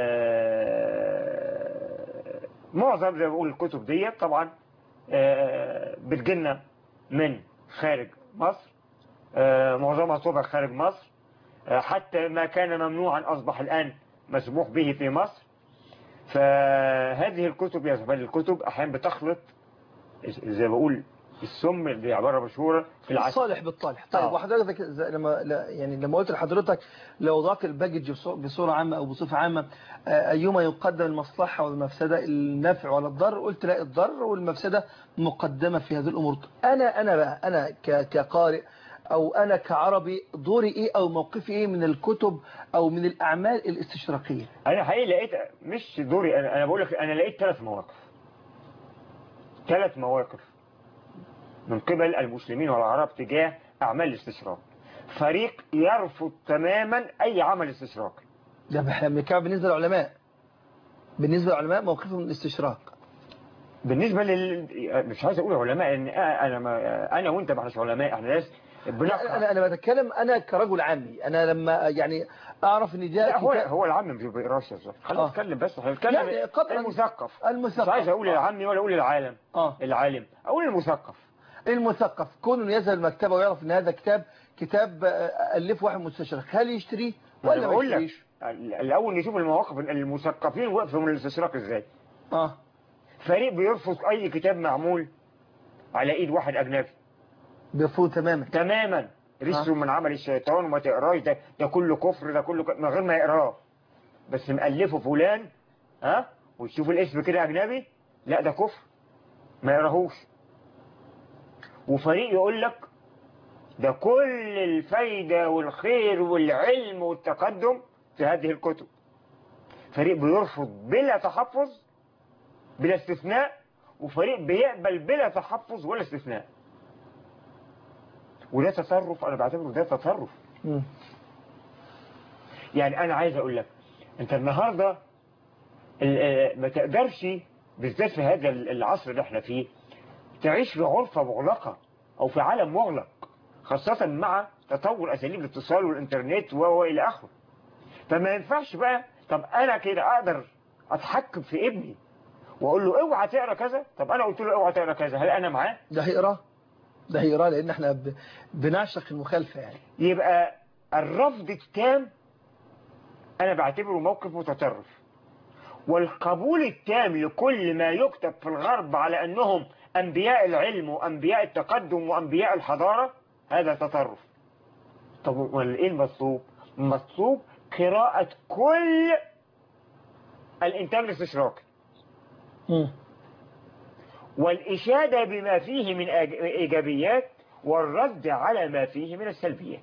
آه، معظم زي ما بقول الكتب دي طبعا آه، بتجيلنا من خارج مصر آه، معظمها طبع خارج مصر آه، حتى ما كان ممنوعا أصبح الآن مسموح به في مصر فهذه الكتب يا زميل الكتب أحيانا بتخلط زي ما بقول السم اللي عبارة مشهورة في العسل الصالح بالطالح طيب آه. وحضرتك زي- لما لا- يعني لما قلت لحضرتك لو وضعت الباكج بصو- بصورة عامة أو بصفة عامة آه، أيما يقدم المصلحة والمفسدة النفع ولا الضر قلت لا الضر والمفسدة مقدمة في هذه الأمور أنا أنا بقى أنا ك- كقارئ أو أنا كعربي دوري إيه أو موقفي إيه من الكتب أو من الأعمال الاستشراقية انا حقيقي لقيت مش دوري انا انا بقول لك انا لقيت ثلاث مواقف ثلاث مواقف من قبل المسلمين والعرب تجاه اعمال الاستشراق فريق يرفض تماما اي عمل استشراقي ده احنا بنتكلم بالنسبة للعلماء بالنسبة للعلماء موقفهم من الاستشراق بالنسبه لل مش عايز اقول علماء ان انا ما انا وانت ما احناش علماء احنا ناس لا بنقرا انا انا بتكلم انا كرجل عامي انا لما يعني اعرف ان ده لا هو كتاب- هو العام مش بيقراش يا زلمه خلينا آه. نتكلم بس احنا بنتكلم يعني قطعاً المثقف مش المثقف عايز اقول آه. العامي ولا اقول العالم اه العالم اقول المثقف المثقف كون انه يذهب المكتبه ويعرف ان هذا كتاب كتاب آه، الفه واحد مستشرق هل يشتريه ولا أنا ما بقول لك يشتريش الاول نشوف المواقف المثقفين وقفوا من الاستشراق ازاي اه فريق بيرفض اي كتاب معمول على ايد واحد اجنبي بيرفضوا تماما تماما رسوا من عمل الشيطان وما تقراش ده ده كله كفر ده كله ك... من غير ما يقراه بس مألفه فلان ها وتشوف الاسم كده اجنبي لا ده كفر ما يقراهوش وفريق يقول لك ده كل الفايدة والخير والعلم والتقدم في هذه الكتب فريق بيرفض بلا تحفظ بلا استثناء وفريق بيقبل بلا تحفظ ولا استثناء وده تصرف انا بعتبره ده تصرف مم. يعني انا عايز اقول لك انت النهارده ال- آه، ما تقدرش بالذات في هذا العصر اللي احنا فيه تعيش في غرفه مغلقه او في عالم مغلق خاصه مع تطور اساليب الاتصال والانترنت و- والى اخره فما ينفعش بقى طب انا كده اقدر اتحكم في ابني واقول له اوعى تقرا كذا طب انا قلت له اوعى تقرا كذا هل انا معاه ده هيقراه ده هيقراه لان احنا ب... بنعشق المخالفه يعني يبقى الرفض التام أنا بعتبره موقف متطرف والقبول التام لكل ما يكتب في الغرب على أنهم أنبياء العلم وأنبياء التقدم وأنبياء الحضارة هذا تطرف طب ولا إيه المطلوب؟ المطلوب قراءة كل الإنتاج الاستشراقي مم. والإشادة بما فيه من إيج- إيجابيات والرد على ما فيه من السلبيات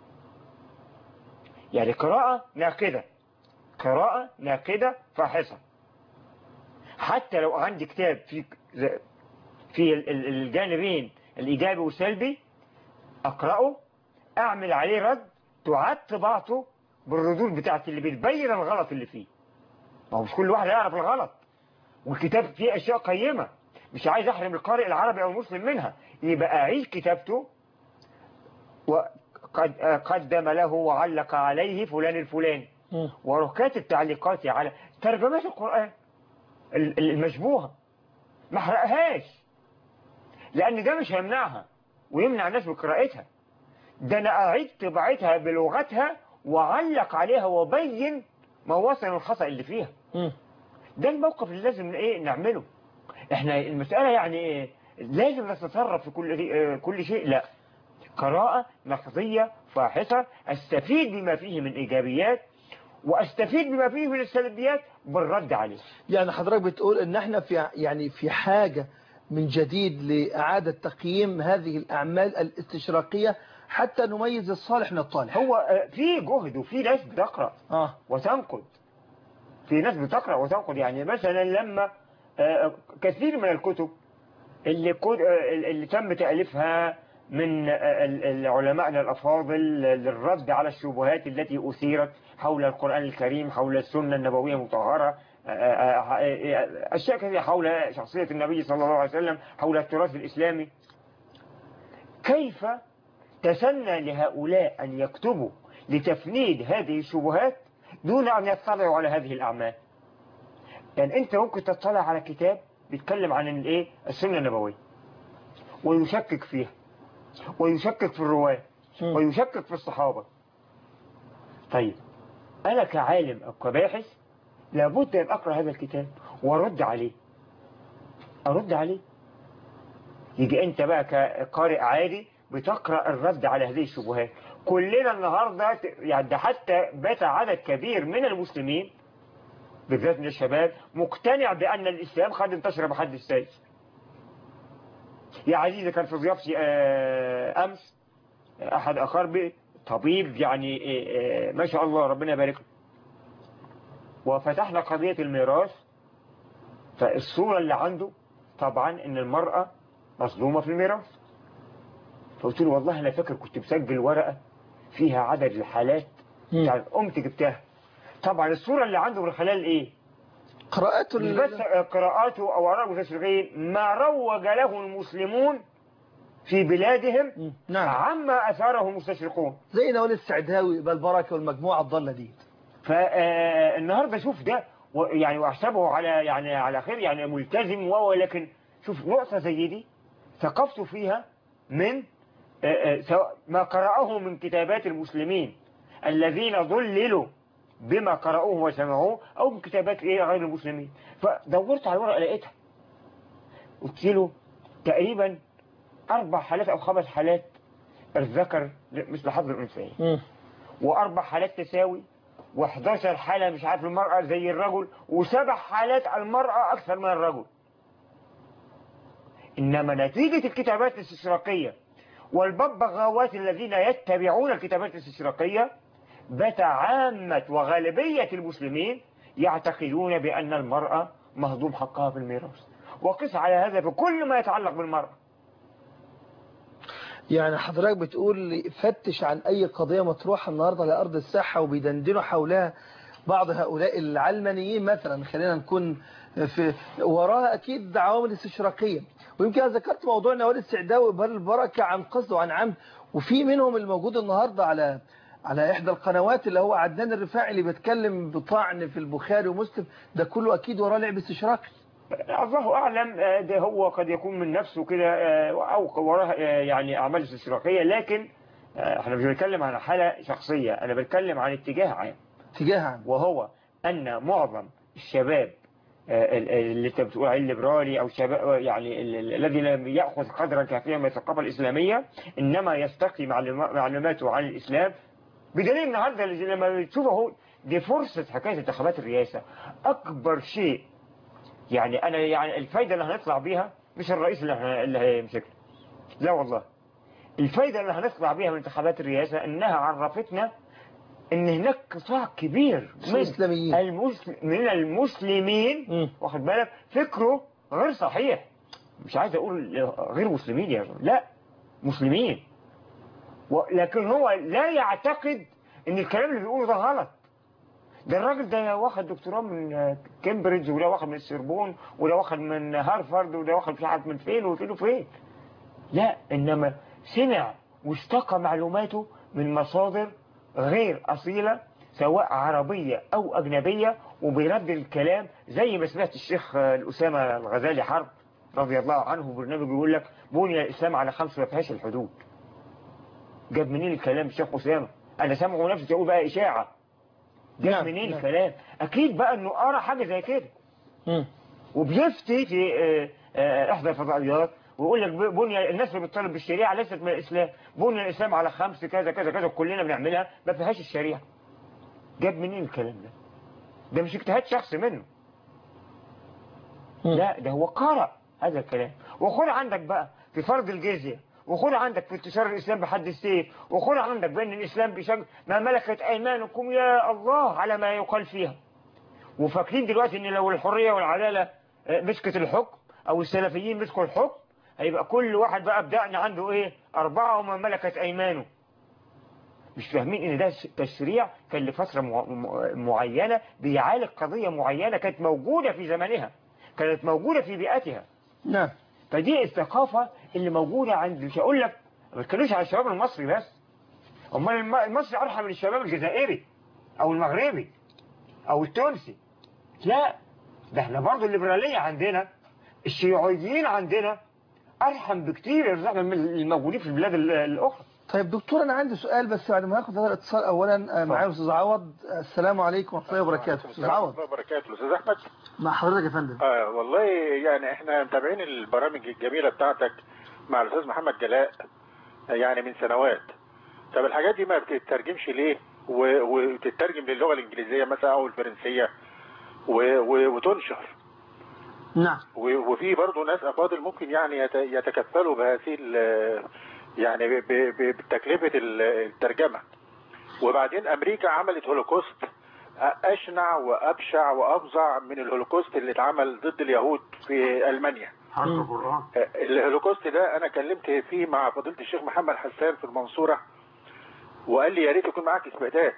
يعني قراءة ناقدة قراءة ناقدة فاحصة حتى لو عندي كتاب في في ال- ال- الجانبين الإيجابي والسلبي أقرأه أعمل عليه رد تعاد طباعته بالردود بتاعتي اللي بتبين الغلط اللي فيه ما هو مش كل واحد يعرف الغلط والكتاب فيه أشياء قيمة مش عايز أحرم القارئ العربي أو المسلم منها يبقى أعيد كتابته وقد قدم له وعلق عليه فلان الفلاني مم. واروح كاتب تعليقاتي على ترجمات القرآن ال- ال- المشبوهة ما احرقهاش لأن ده مش هيمنعها ويمنع الناس من قراءتها ده أنا أعيد طباعتها بلغتها وأعلق عليها وبين مواطن الخطأ اللي فيها مم. ده الموقف اللي لازم ايه نعمله احنا المسألة يعني ايه لازم نتصرف في كل اه كل شيء لا قراءة نقدية فاحصة استفيد بما فيه من ايجابيات واستفيد بما فيه من السلبيات بالرد عليه يعني حضرتك بتقول ان احنا في يعني في حاجة من جديد لإعادة تقييم هذه الأعمال الاستشراقية حتى نميز الصالح من الطالح هو اه في جهد وفي ناس بتقرأ اه وتنقد في ناس بتقرأ وتنقد يعني مثلا لما آه، كثير من الكتب اللي, كد- آه، اللي تم تأليفها من آه، ال- العلماء الأفاضل للرد على الشبهات التي أثيرت حول القرآن الكريم حول السنة النبوية المطهرة آه، آه، آه، أشياء كثيرة حول شخصية النبي صلى الله عليه وسلم حول التراث الإسلامي كيف تسنى لهؤلاء أن يكتبوا لتفنيد هذه الشبهات دون أن يطلعوا على هذه الأعمال يعني أنت ممكن تطلع على كتاب بيتكلم عن الإيه السنة النبوية ويشكك فيها ويشكك في الرواة مم. ويشكك في الصحابة طيب أنا كعالم أو كباحث لابد أن أقرأ هذا الكتاب وأرد عليه أرد عليه يجي انت بقى كقارئ عادي بتقرأ الرد على هذه الشبهات كلنا النهاردة ت- يعني ده حتى بات عدد كبير من المسلمين بالذات من الشباب مقتنع بأن الإسلام قد انتشر بحد السيف يا عزيزي كان في ضيافتي آه، أمس أحد أقاربي طبيب يعني آه، آه، ما شاء الله ربنا يبارك له وفتحنا قضية الميراث فالصورة اللي عنده طبعا ان المرأة مظلومة في الميراث فقلت له والله انا فاكر كنت مسجل ورقة فيها عدد الحالات مم. يعني قمت جبتها طبعا الصورة اللي عنده من خلال ايه قراءات مش ال- بس قراءاته او اراء المستشرقين ما روج له المسلمون في بلادهم مم. نعم عما اثاره المستشرقون زي نوال السعداوي بالبركة والمجموعة الضالة دي فالنهارده شوف ده و- يعني واحسبه على يعني على خير يعني ملتزم وهو لكن شوف نقطة زي دي ثقفت فيها من آه، آه، سواء ما قرأه من كتابات المسلمين الذين ضللوا بما قرأوه وسمعوه أو من كتابات إيه غير المسلمين فدورت على الورقة لقيتها قلت له تقريبا أربع حالات أو خمس حالات الذكر مثل حظ الأنثيين مم. واربع حالات تساوي و11 حالة مش عارف المرأة زي الرجل وسبع حالات المرأة أكثر من الرجل إنما نتيجة الكتابات الاستشراقية والببغاوات الذين يتبعون الكتابات الاستشراقية بات عامة وغالبية المسلمين يعتقدون بأن المرأة مهضوم حقها في الميراث وقس على هذا في كل ما يتعلق بالمرأة يعني حضرتك بتقول فتش عن أي قضية مطروحة النهاردة على أرض الساحة وبيدندنوا حولها بعض هؤلاء العلمانيين مثلا خلينا نكون في وراها أكيد عوامل استشراقية ويمكن أنا ذكرت موضوع نوال السعداوي وإبهار البركة عن قصد وعن عمد وفي منهم الموجود النهاردة على على إحدى القنوات اللي هو عدنان الرفاعي اللي بيتكلم بطعن في البخاري ومسلم ده كله أكيد وراه لعب استشراقي الله أعلم آه، ده هو قد يكون من نفسه كده آه، أو وراه آه، يعني أعمال استشراقية لكن آه، احنا مش بنتكلم عن حالة شخصية أنا بتكلم عن اتجاه عام تجاه عام وهو أن معظم الشباب آه، ال- ال- اللي انت بتقول عليه الليبرالي او شباب يعني ال- ال- الذي لم ياخذ قدرا كافيا من الثقافه الاسلاميه انما يستقي معلوما- معلوماته عن الاسلام بدليل النهارده اللي لما تشوف اهو دي فرصه حكايه انتخابات الرئاسه اكبر شيء يعني انا يعني الفايده اللي هنطلع بيها مش الرئيس اللي ه- اللي هيمسكنا لا والله الفايده اللي هنطلع بيها من انتخابات الرئاسه انها عرفتنا ان هناك قطاع كبير من الإسلاميين المسلم من المسلمين مم. واخد بالك فكره غير صحيح مش عايز اقول غير مسلمين يا رجل لا مسلمين و- لكن هو لا يعتقد ان الكلام اللي بيقوله ده غلط ده الراجل ده واخد دكتوراه من كامبريدج وده واخد من السربون وده واخد من هارفارد وده واخد مش عارف من فين وفين وفين لا انما سمع واستقى معلوماته من مصادر غير اصيله سواء عربيه او اجنبيه وبيرد الكلام زي ما سمعت الشيخ الاسامه الغزالي حرب رضي الله عنه برنامج بيقول لك بني الاسلام على خمس ما فيهاش الحدود جاب منين الكلام الشيخ اسامه انا سامعه نفسي تقول بقى اشاعه جاب نعم، منين نعم. الكلام اكيد بقى انه قرا حاجه زي كده مم. وبيفتي في آه، آه، احدى الفضائيات ويقول لك بني الناس اللي بتطالب بالشريعه ليست من الاسلام بني الاسلام على خمس كذا كذا كذا كلنا بنعملها ما فيهاش الشريعه جاب منين الكلام ده ده مش اجتهاد شخصي منه مم. لا ده هو قرأ هذا الكلام وخد عندك بقى في فرض الجزية وخد عندك في انتشار الإسلام بحد السيف وخد عندك بأن الإسلام بشكل ما ملكت أيمانكم يا الله على ما يقال فيها وفاكرين دلوقتي ان لو الحرية والعدالة آه، مسكت الحكم او السلفيين مسكوا الحكم هيبقى كل واحد بقى بدأنا عنده ايه اربعة وما ملكت ايمانه مش فاهمين ان ده تشريع كان لفترة مع- مع- معينة بيعالج قضية معينة كانت موجودة في زمانها كانت موجودة في بيئتها نعم فدي الثقافة اللي موجودة عند مش هقول لك ما بتكلمش على الشباب المصري بس امال الم- المصري ارحم من الشباب الجزائري او المغربي او التونسي لا ده احنا برضه الليبرالية عندنا الشيوعيين عندنا ارحم بكتير من الموجودين في البلاد ال- الاخرى طيب دكتور انا عندي سؤال بس بعد ما هاخد هذا الاتصال اولا آه، معايا استاذ عوض السلام عليكم ورحمه الله وبركاته استاذ عوض الله وبركاته الاستاذ احمد مع حضرتك يا فندم آه والله يعني احنا متابعين البرامج الجميله بتاعتك مع الاستاذ محمد جلاء يعني من سنوات طب الحاجات دي ما بتترجمش ليه و- وتترجم للغه الانجليزيه مثلا او الفرنسيه و- و- وتنشر نعم و- وفي برضه ناس افاضل ممكن يعني يت- يتكفلوا بهذه ال- يعني ب- ب- بتكلفه ال- الترجمه وبعدين امريكا عملت هولوكوست اشنع وابشع وافظع من الهولوكوست اللي اتعمل ضد اليهود في المانيا حرف القرآن الهولوكوست ده انا كلمت فيه مع فضيله الشيخ محمد حسان في المنصوره وقال لي يا ريت يكون معاك اثباتات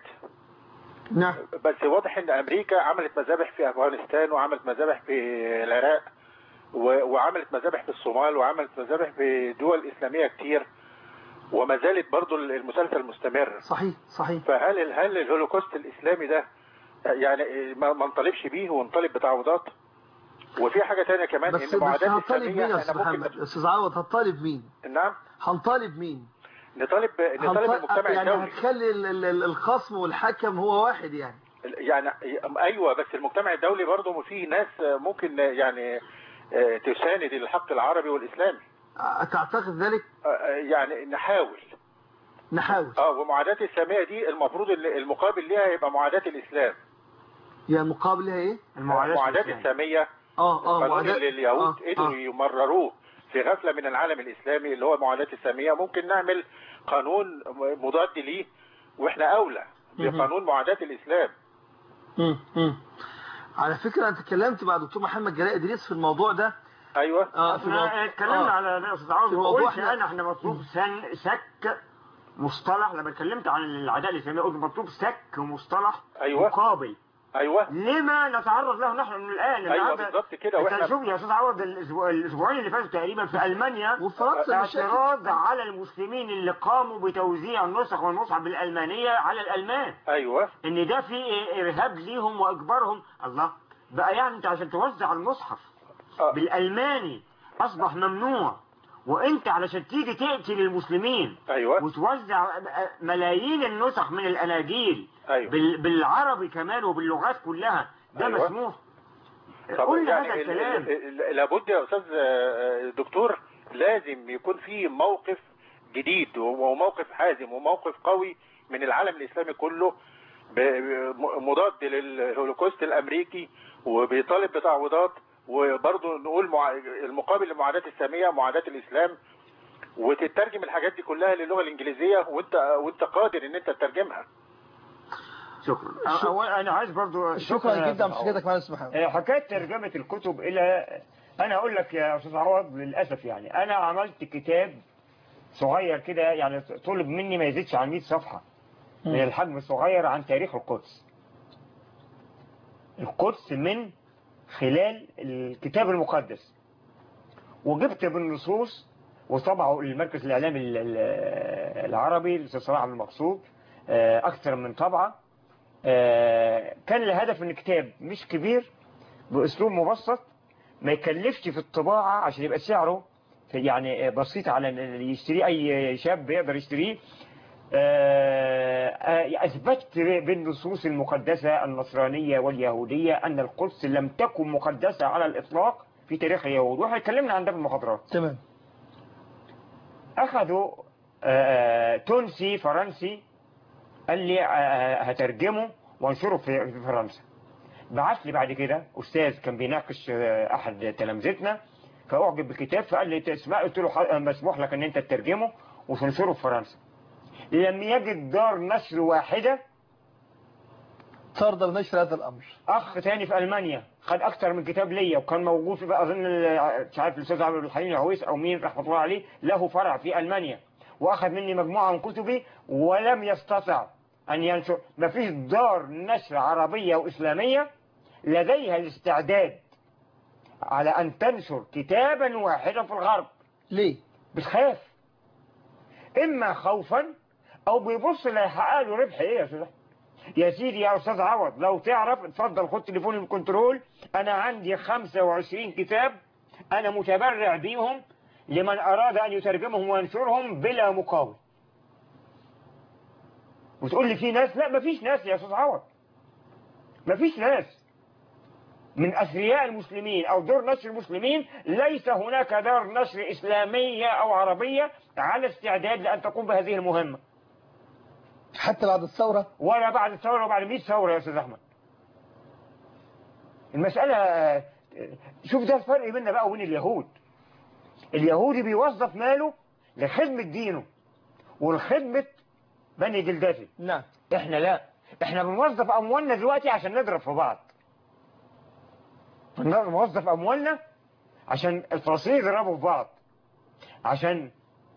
نعم بس واضح ان امريكا عملت مذابح في افغانستان وعملت مذابح في العراق و- وعملت مذابح في الصومال وعملت مذابح في دول اسلاميه كتير وما زالت برضو المسلسل مستمر صحيح صحيح فهل هل الهولوكوست الاسلامي ده يعني ما ما نطالبش بيه ونطالب بتعويضات وفي حاجه تانية كمان بس ان بس معاداه هنطالب مين الاسلاميه يا استاذ احنا محمد ممكن استاذ عوض هنطالب مين نعم هنطالب مين نطالب نطالب هنط- المجتمع يعني الدولي هتخلي ال- ال- ال- الخصم والحكم هو واحد يعني يعني ايوه بس المجتمع الدولي برضه فيه ناس ممكن يعني آه، تساند الحق العربي والاسلامي أ- تعتقد ذلك آه، آه، يعني نحاول نحاول اه ومعاداة السامية دي المفروض ال- المقابل ليها يبقى معاداة الاسلام يعني مقابل لها ايه المعاداة معاداة الإسلامية. السامية اه اه القانون معاداة- اللي اليهود آه، قدروا آه. يمرروه في غفلة من العالم الاسلامي اللي هو معاداة السامية ممكن نعمل قانون مضاد ليه واحنا اولى مهم. بقانون معاداة الاسلام مم، مم. على فكرة انت اتكلمت مع دكتور محمد جلاء ادريس في الموضوع ده ايوه اه في الموضوع احنا اتكلمنا آه. على ده يا استاذ عوض في الموضوع وقلت احنا- انا احنا مطلوب سن سك مصطلح لما اتكلمت عن العداله الاسلاميه قلت مطلوب سك مصطلح أيوة. مقابل ايوه لما نتعرض له نحن من الان ايوه النهاردة- بالظبط كده انت واحنا شوف يا استاذ عوض الأسبوع- الاسبوعين اللي فاتوا تقريبا في المانيا وفرنسا مشاكل اعتراض على المسلمين اللي قاموا بتوزيع النسخ والمصحف بالالمانيه على الالمان ايوه ان ده في ارهاب ليهم واجبارهم الله بقى يعني انت عشان توزع المصحف آه. بالالماني اصبح ممنوع وانت علشان تيجي تقتل المسلمين ايوه وتوزع ملايين النسخ من الاناجيل ايوه بال- بالعربي كمان وباللغات كلها ده أيوة. مسموح طب قول لي هذا يعني ال- الكلام ال- ال- لابد يا استاذ آه، دكتور لازم يكون في موقف جديد وموقف حازم وموقف قوي من العالم الاسلامي كله ب- ب- مضاد للهولوكوست الامريكي وبيطالب بتعويضات وبرضه نقول مع المقابل لمعاداة السامية معاداة الاسلام وتترجم الحاجات دي كلها للغة الانجليزية وانت وانت قادر ان انت تترجمها شكرا شك- أول انا عايز برضو شكرا يا جدا أستاذ على حكايتك معنا يا استاذ محمد آه، حكايه ترجمه الكتب الى انا اقول لك يا استاذ عوض للاسف يعني انا عملت كتاب صغير كده يعني طلب مني ما يزيدش عن 100 صفحه من الحجم الصغير عن تاريخ القدس القدس من خلال الكتاب المقدس وجبت بالنصوص وطبعه المركز الاعلامي ال- ال- العربي الاستاذ صلاح عبد المقصود آه، اكثر من طبعه آه، كان الهدف من الكتاب مش كبير باسلوب مبسط ما يكلفش في الطباعه عشان يبقى سعره يعني بسيط على اللي يشتريه اي شاب يقدر يشتريه آه، آه، اثبتت بالنصوص المقدسه النصرانيه واليهوديه ان القدس لم تكن مقدسه على الاطلاق في تاريخ اليهود واحنا اتكلمنا عن ده في المحاضرات تمام اخذوا آه، تونسي فرنسي قال لي آه، هترجمه وانشره في في فرنسا بعت لي بعد كده استاذ كان بيناقش آه، احد تلامذتنا فاعجب بالكتاب فقال لي تسمع قلت له ح- مسموح لك ان انت تترجمه وتنشره في فرنسا لم يجد دار نشر واحده ترضى بنشر هذا الامر اخ تاني في المانيا خد اكتر من كتاب ليا وكان موجود في بقى اظن ال- مش عارف الاستاذ عبد الحليم العويس او مين رحمه الله عليه له فرع في المانيا واخذ مني مجموعه من كتبي ولم يستطع ان ينشر ما فيش دار نشر عربيه واسلاميه لديها الاستعداد على ان تنشر كتابا واحدا في الغرب ليه بتخاف اما خوفا او بيبص لا يحقق له ربح ايه يا استاذ أحمد؟ يا سيدي يا استاذ عوض لو تعرف اتفضل خد تليفون الكنترول انا عندي 25 كتاب انا متبرع بيهم لمن اراد ان يترجمهم وينشرهم بلا مقابل وتقول لي في ناس لا مفيش ناس يا استاذ عوض مفيش ناس من أثرياء المسلمين أو دور نشر المسلمين ليس هناك دار نشر إسلامية أو عربية على استعداد لأن تقوم بهذه المهمة حتى بعد الثورة ولا بعد الثورة وبعد 100 ثورة يا أستاذ أحمد المسألة آه، شوف ده الفرق بيننا بقى وبين اليهود اليهودي بيوظف ماله لخدمة دينه ولخدمة بني جلدته نعم احنا لا احنا بنوظف اموالنا دلوقتي عشان نضرب في بعض بنوظف اموالنا عشان الفلسطينيين يضربوا في بعض عشان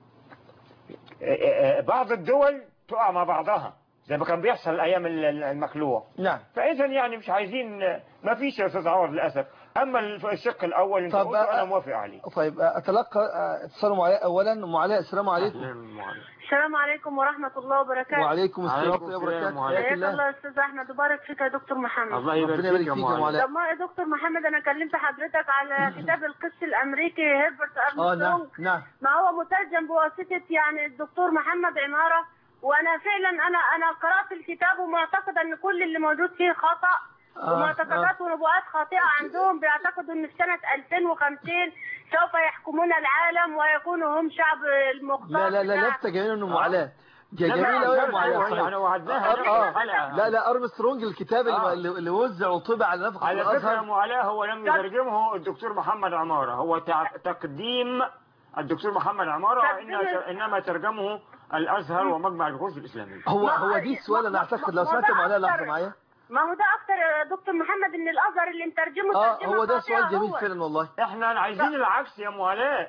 بعض الدول تقع مع بعضها زي ما كان بيحصل الايام المخلوع نعم فاذا يعني مش عايزين ما فيش يا استاذ عمر للاسف اما الشق الاول انت طب قلته انا أ- موافق عليه طيب اتلقى اتصال ام علاء اولا ام علاء السلام عليكم السلام عليكم ورحمة الله وبركاته وعليكم السلام عليكم ورحمه الله السلام وبركاته حياك حياك الله الله يا استاذ احمد وبارك فيك يا دكتور محمد الله يبارك ربنا فيك يبارك يا فيك يا ام معلم علاء طب ما يا دكتور محمد انا كلمت حضرتك على كتاب القس الامريكي هيربرت اه نعم ارمسترونج نعم ما هو مترجم بواسطة يعني الدكتور محمد عمارة وانا فعلا انا انا قرأت الكتاب ومعتقد ان كل اللي موجود فيه خطأ آه، ومعتقدات ونبوءات خاطئة عندهم بيعتقدوا ان في سنة 2050 سوف يحكمون العالم ويكونوا هم شعب المختار لا لا لا بتاع- لفته جميله ام آه. علاء جا- لا، جميله لا، قوي يا ام لا، علاء لا، صحيح. يعني وعدناها آه، آه. في الحلقة. لا لا ارمسترونج الكتاب اللي- آه. اللي اللي وزع وطبع على نفقه على فكرة يا الازهر أم علاء هو لم يترجمه الدكتور محمد عمارة هو تع- تقديم الدكتور محمد عمارة تقديم- وإنما- إنما ترجمه الأزهر ومجمع البحوث الإسلامية هو ما- هو دي السؤال انا ما- اعتقد ما- لو ما سمحت يا ام ده علاء لحظه أكتر. معايا ما هو ده اكتر يا دكتور محمد ان الازهر اللي مترجمه اه ترجمة هو ده خاطئة سؤال جميل هو. فعلا والله إحنا عايزين العكس يا أم علاء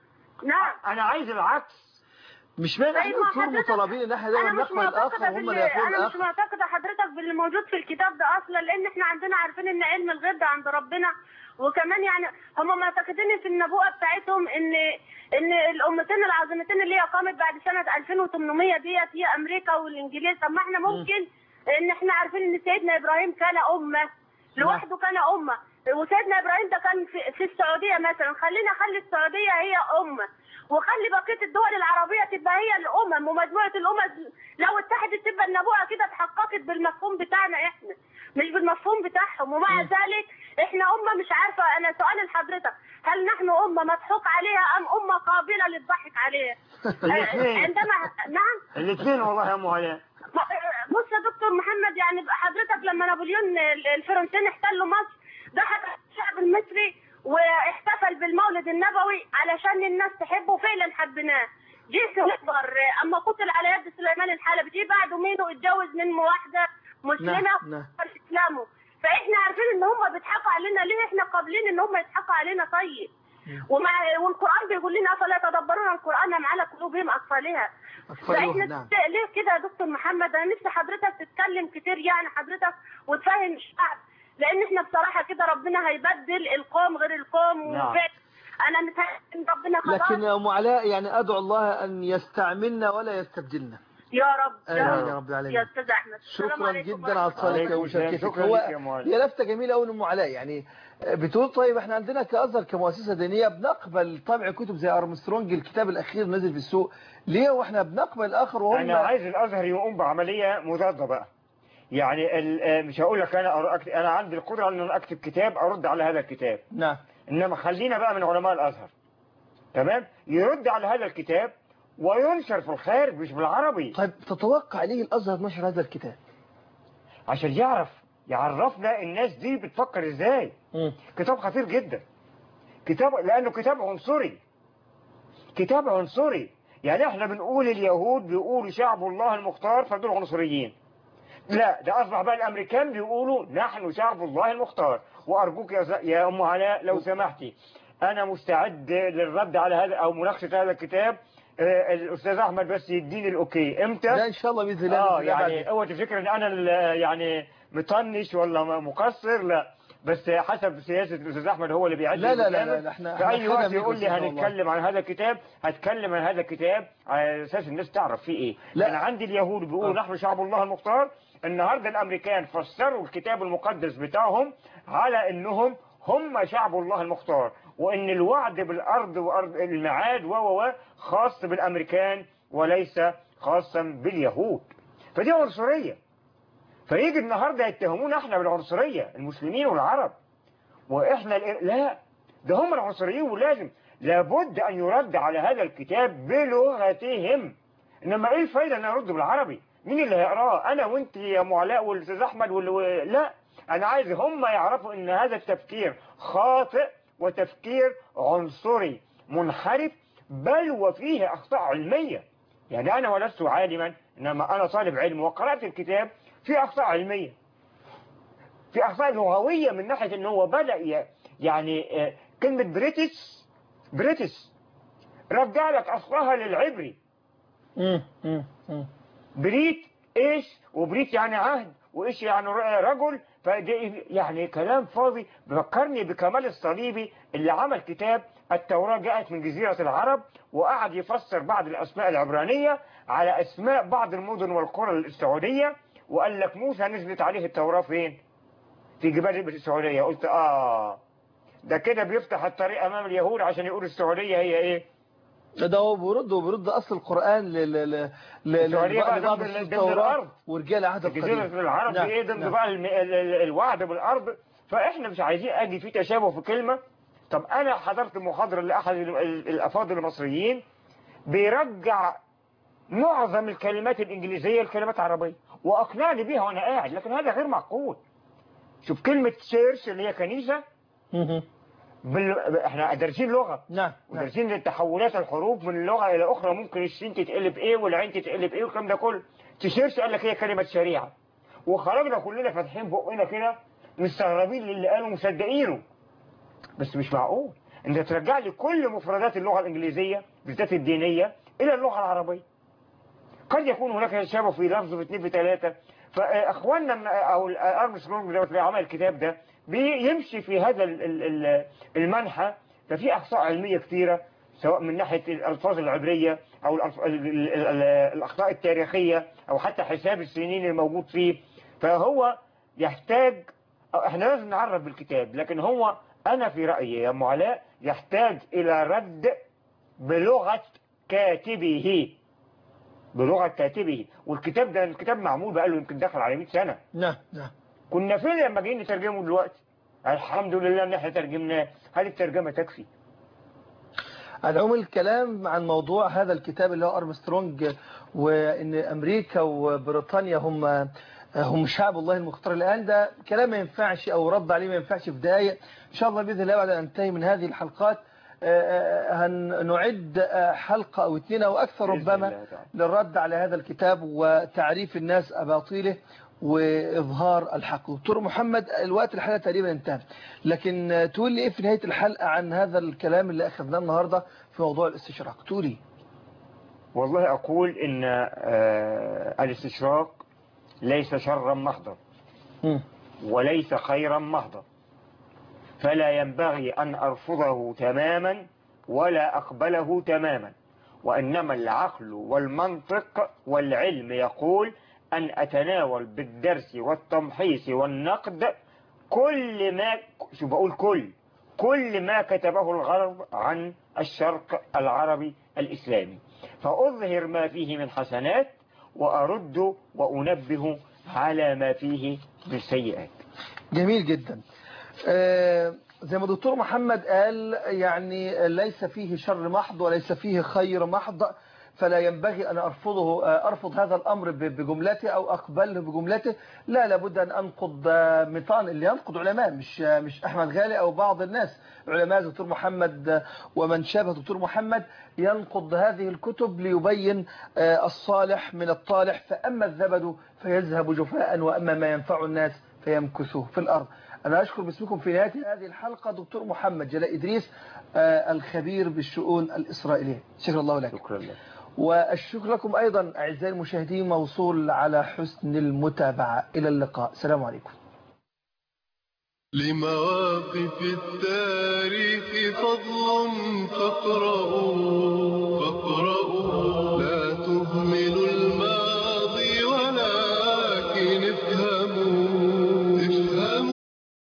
نعم أنا عايز العكس مش معنى احنا أيوة دكتور حضرتك- مطالبين ان احنا دايما انا مش نقبل الاخر معتقده وهم باللي لا يقبلون انا مش الاخر معتقده حضرتك باللي موجود في الكتاب ده اصلا لان احنا عندنا عارفين ان علم الغيب ده عند ربنا وكمان يعني هم معتقدين في النبوءه بتاعتهم ان ان الامتين العظيمتين اللي هي قامت بعد سنه 2800 ديت هي امريكا والانجليز طب ما احنا ممكن ان احنا عارفين ان سيدنا ابراهيم كان امه لوحده كان امه وسيدنا ابراهيم ده كان في, في السعوديه مثلا خلينا خلي السعوديه هي امه وخلي بقيه الدول العربيه تبقى هي الامم ومجموعه الامم لو اتحدت تبقى النبوءه كده اتحققت بالمفهوم بتاعنا احنا مش بالمفهوم بتاعهم ومع ذلك احنا امه مش عارفه انا سؤال لحضرتك هل نحن امه مضحوك عليها ام امه قابله للضحك عليها؟ الاثنين. عندما نعم الاثنين والله يا أم علاء بص يا دكتور محمد يعني حضرتك لما نابليون الفرنسيين احتلوا مصر ضحك على الشعب المصري واحتفل بالمولد النبوي علشان الناس تحبه فعلا حبيناه جه سنتبر اما قتل على يد سليمان الحلبي جه بعده مينو اتجوز من واحده مسلمه نعم، نعم. في اسلامه فاحنا عارفين ان هم بيضحكوا علينا ليه احنا قابلين ان هم يضحكوا علينا طيب ومع والقران بيقول لنا افلا يتدبرون القران ام على قلوبهم اقفالها أطفالهم، فاحنا نعم. ليه كده يا دكتور محمد انا نفسي حضرتك تتكلم كتير يعني حضرتك وتفهم الشعب لان احنا بصراحه كده ربنا هيبدل القوم غير القوم نعم. وفعلا انا متهيألي ان ربنا خلاص لكن يا ام علاء يعني ادعو الله ان يستعملنا ولا يستبدلنا يا رب آمين يا يا رب رب العالمين. يا استاذ احمد السلام شكرا عليكم جدا ورحمة على الله. اتصالك عليكم ومشاركتك السلام. شكرا هو لك يا معلم. هي لفته جميله قوي ام علاء يعني بتقول طيب احنا عندنا كازهر كمؤسسه دينيه بنقبل طبع كتب زي ارمسترونج الكتاب الاخير نزل في السوق ليه واحنا بنقبل الاخر وهم أنا عايز الأزهر يقوم بعملية مضادة بقى يعني ال- آه، مش هقول لك أنا أر- أكت- أنا عندي القدرة إن أنا أكتب كتاب أرد على هذا الكتاب نعم إنما خلينا بقى من علماء الأزهر تمام يرد على هذا الكتاب وينشر في الخارج مش بالعربي طيب تتوقع ليه الازهر نشر هذا الكتاب عشان يعرف يعرفنا الناس دي بتفكر ازاي مم. كتاب خطير جدا كتاب لانه كتاب عنصري كتاب عنصري يعني احنا بنقول اليهود بيقولوا شعب الله المختار فدول عنصريين لا ده اصبح بقى الامريكان بيقولوا نحن شعب الله المختار وارجوك يا, ز... يا ام علاء لو سمحتي انا مستعد للرد على هذا او مناقشه هذا الكتاب آه، الاستاذ احمد بس يديني الاوكي امتى لا ان شاء الله باذن الله اه بإذن الله يعني بعد- اوعى تفتكر ان انا ال- يعني مطنش ولا م- مقصر لا بس حسب سياسه الاستاذ احمد هو اللي بيعد لا لا لا البرنامج. لا، احنا- في احنا اي حاجة وقت منكم يقول لي إن شاء الله. هنتكلم عن هذا الكتاب هتكلم عن هذا الكتاب على اساس الناس تعرف فيه ايه لا. انا عندي اليهود بيقولوا آه. نحن شعب الله المختار النهارده الامريكان فسروا الكتاب المقدس بتاعهم على انهم هم شعب الله المختار وان الوعد بالارض وارض الميعاد و و و خاص بالامريكان وليس خاصا باليهود فدي عنصريه فيجي النهارده يتهمونا احنا بالعنصريه المسلمين والعرب واحنا الإر- لا ده هم العنصريين ولازم لابد ان يرد على هذا الكتاب بلغتهم انما ايه الفايده ان ارد بالعربي مين اللي هيقراه انا وانت يا ام علاء والاستاذ احمد وال... و- لا انا عايز هم يعرفوا ان هذا التفكير خاطئ وتفكير عنصري منحرف بل وفيه اخطاء علميه يعني انا ولست عالما انما انا طالب علم وقرات الكتاب في اخطاء علميه في اخطاء لغويه من ناحيه ان هو بدا ي- يعني آه، كلمه بريتش بريتش رجع لك اصلها للعبري مم. مم. مم. بريت ايش وبريت يعني عهد وايش يعني ر- رجل فده يعني كلام فاضي بيفكرني بكمال الصليبي اللي عمل كتاب التوراة جاءت من جزيرة العرب وقعد يفسر بعض الأسماء العبرانية على أسماء بعض المدن والقرى السعودية وقال لك موسى نزلت عليه التوراة فين؟ في جبال السعودية قلت آه ده كده بيفتح الطريق أمام اليهود عشان يقول السعودية هي إيه؟ ده هو بيرد وبيرد اصل القران ل ل ل ل السعودية بقى لبعض ضمن- ضمن التوراة الأرض. ورجال عهد جزيرة القديم العرب نعم، دي ايه ضمن نعم. بقى الم- ال- ال- الوعد بالارض فاحنا مش عايزين اجي في تشابه في كلمة طب انا حضرت محاضرة لاحد ال- ال- الافاضل المصريين بيرجع معظم الكلمات الانجليزية لكلمات عربية واقنعني بيها وانا قاعد لكن هذا غير معقول شوف كلمة تشيرش اللي هي كنيسة مهم. بال... احنا دارسين لغة نعم نعم ودارسين التحولات الحروف من لغة إلى أخرى ممكن السين تتقلب إيه والعين تتقلب إيه والكلام ده كله تشيرش قال لك هي كلمة شريعة وخرجنا كلنا فاتحين بقنا كده مستغربين للي قالوا مصدقينه بس مش معقول انت ترجع لي كل مفردات اللغة الإنجليزية بالذات الدينية إلى اللغة العربية قد يكون هناك تشابه في لفظ في اثنين في ثلاثة فاخواننا من- او ارمسترونج ده اللي عمل الكتاب ده بيمشي في هذا ال- ال- ال- المنحى ففي اخطاء علميه كثيره سواء من ناحيه الالفاظ العبريه او الألف- ال- ال- ال- الاخطاء التاريخيه او حتى حساب السنين الموجود فيه فهو يحتاج أو احنا لازم نعرف بالكتاب لكن هو انا في رايي يا ام علاء يحتاج الى رد بلغه كاتبه بلغه كاتبه والكتاب ده الكتاب معمول بقاله يمكن داخل على 100 سنه نعم نعم كنا فين لما جايين نترجمه دلوقتي الحمد لله ان احنا ترجمناه هل الترجمه تكفي على العموم الكلام عن موضوع هذا الكتاب اللي هو أرمسترونج وإن أمريكا وبريطانيا هم هم شعب الله المختار الآن ده كلام ما ينفعش أو رد عليه ما ينفعش في دقايق إن شاء الله بإذن الله بعد أن ننتهي من هذه الحلقات هنعد حلقة أو اثنين أو أكثر بإذن ربما الله تعالى. للرد على هذا الكتاب وتعريف الناس أباطيله وإظهار الحق دكتور محمد الوقت الحلقة تقريبا انتهى لكن تقول لي إيه في نهاية الحلقة عن هذا الكلام اللي أخذناه النهاردة في موضوع الاستشراق تقول لي والله اقول ان آه، الاستشراق ليس شرا محضا وليس خيرا محضا فلا ينبغي أن أرفضه تماما ولا أقبله تماما وإنما العقل والمنطق والعلم يقول أن أتناول بالدرس والتمحيص والنقد كل ما شو بقول كل كل ما كتبه الغرب عن الشرق العربي الإسلامي فأظهر ما فيه من حسنات وأرد وأنبه على ما فيه من سيئات جميل جدا آه، زي ما دكتور محمد قال يعني ليس فيه شر محض وليس فيه خير محض فلا ينبغي أن أرفضه آه، أرفض هذا الأمر ب- بجملته أو أقبله بجملته لا لابد أن أنقض آه، ميطان اللي ينقض علماء مش آه، مش أحمد غالي أو بعض الناس علماء دكتور محمد آه، ومن شابه دكتور محمد ينقض هذه الكتب ليبين آه، الصالح من الطالح فأما الزبد فيذهب جفاء وأما ما ينفع الناس فيمكثه في الأرض أنا أشكر باسمكم في نهاية هذه الحلقة دكتور محمد جلاء إدريس آه، الخبير بالشؤون الإسرائيلية شكرا الله لك شكرا لك والشكر لكم أيضا أعزائي المشاهدين موصول على حسن المتابعة إلى اللقاء السلام عليكم لمواقف التاريخ فضل فاقرؤوا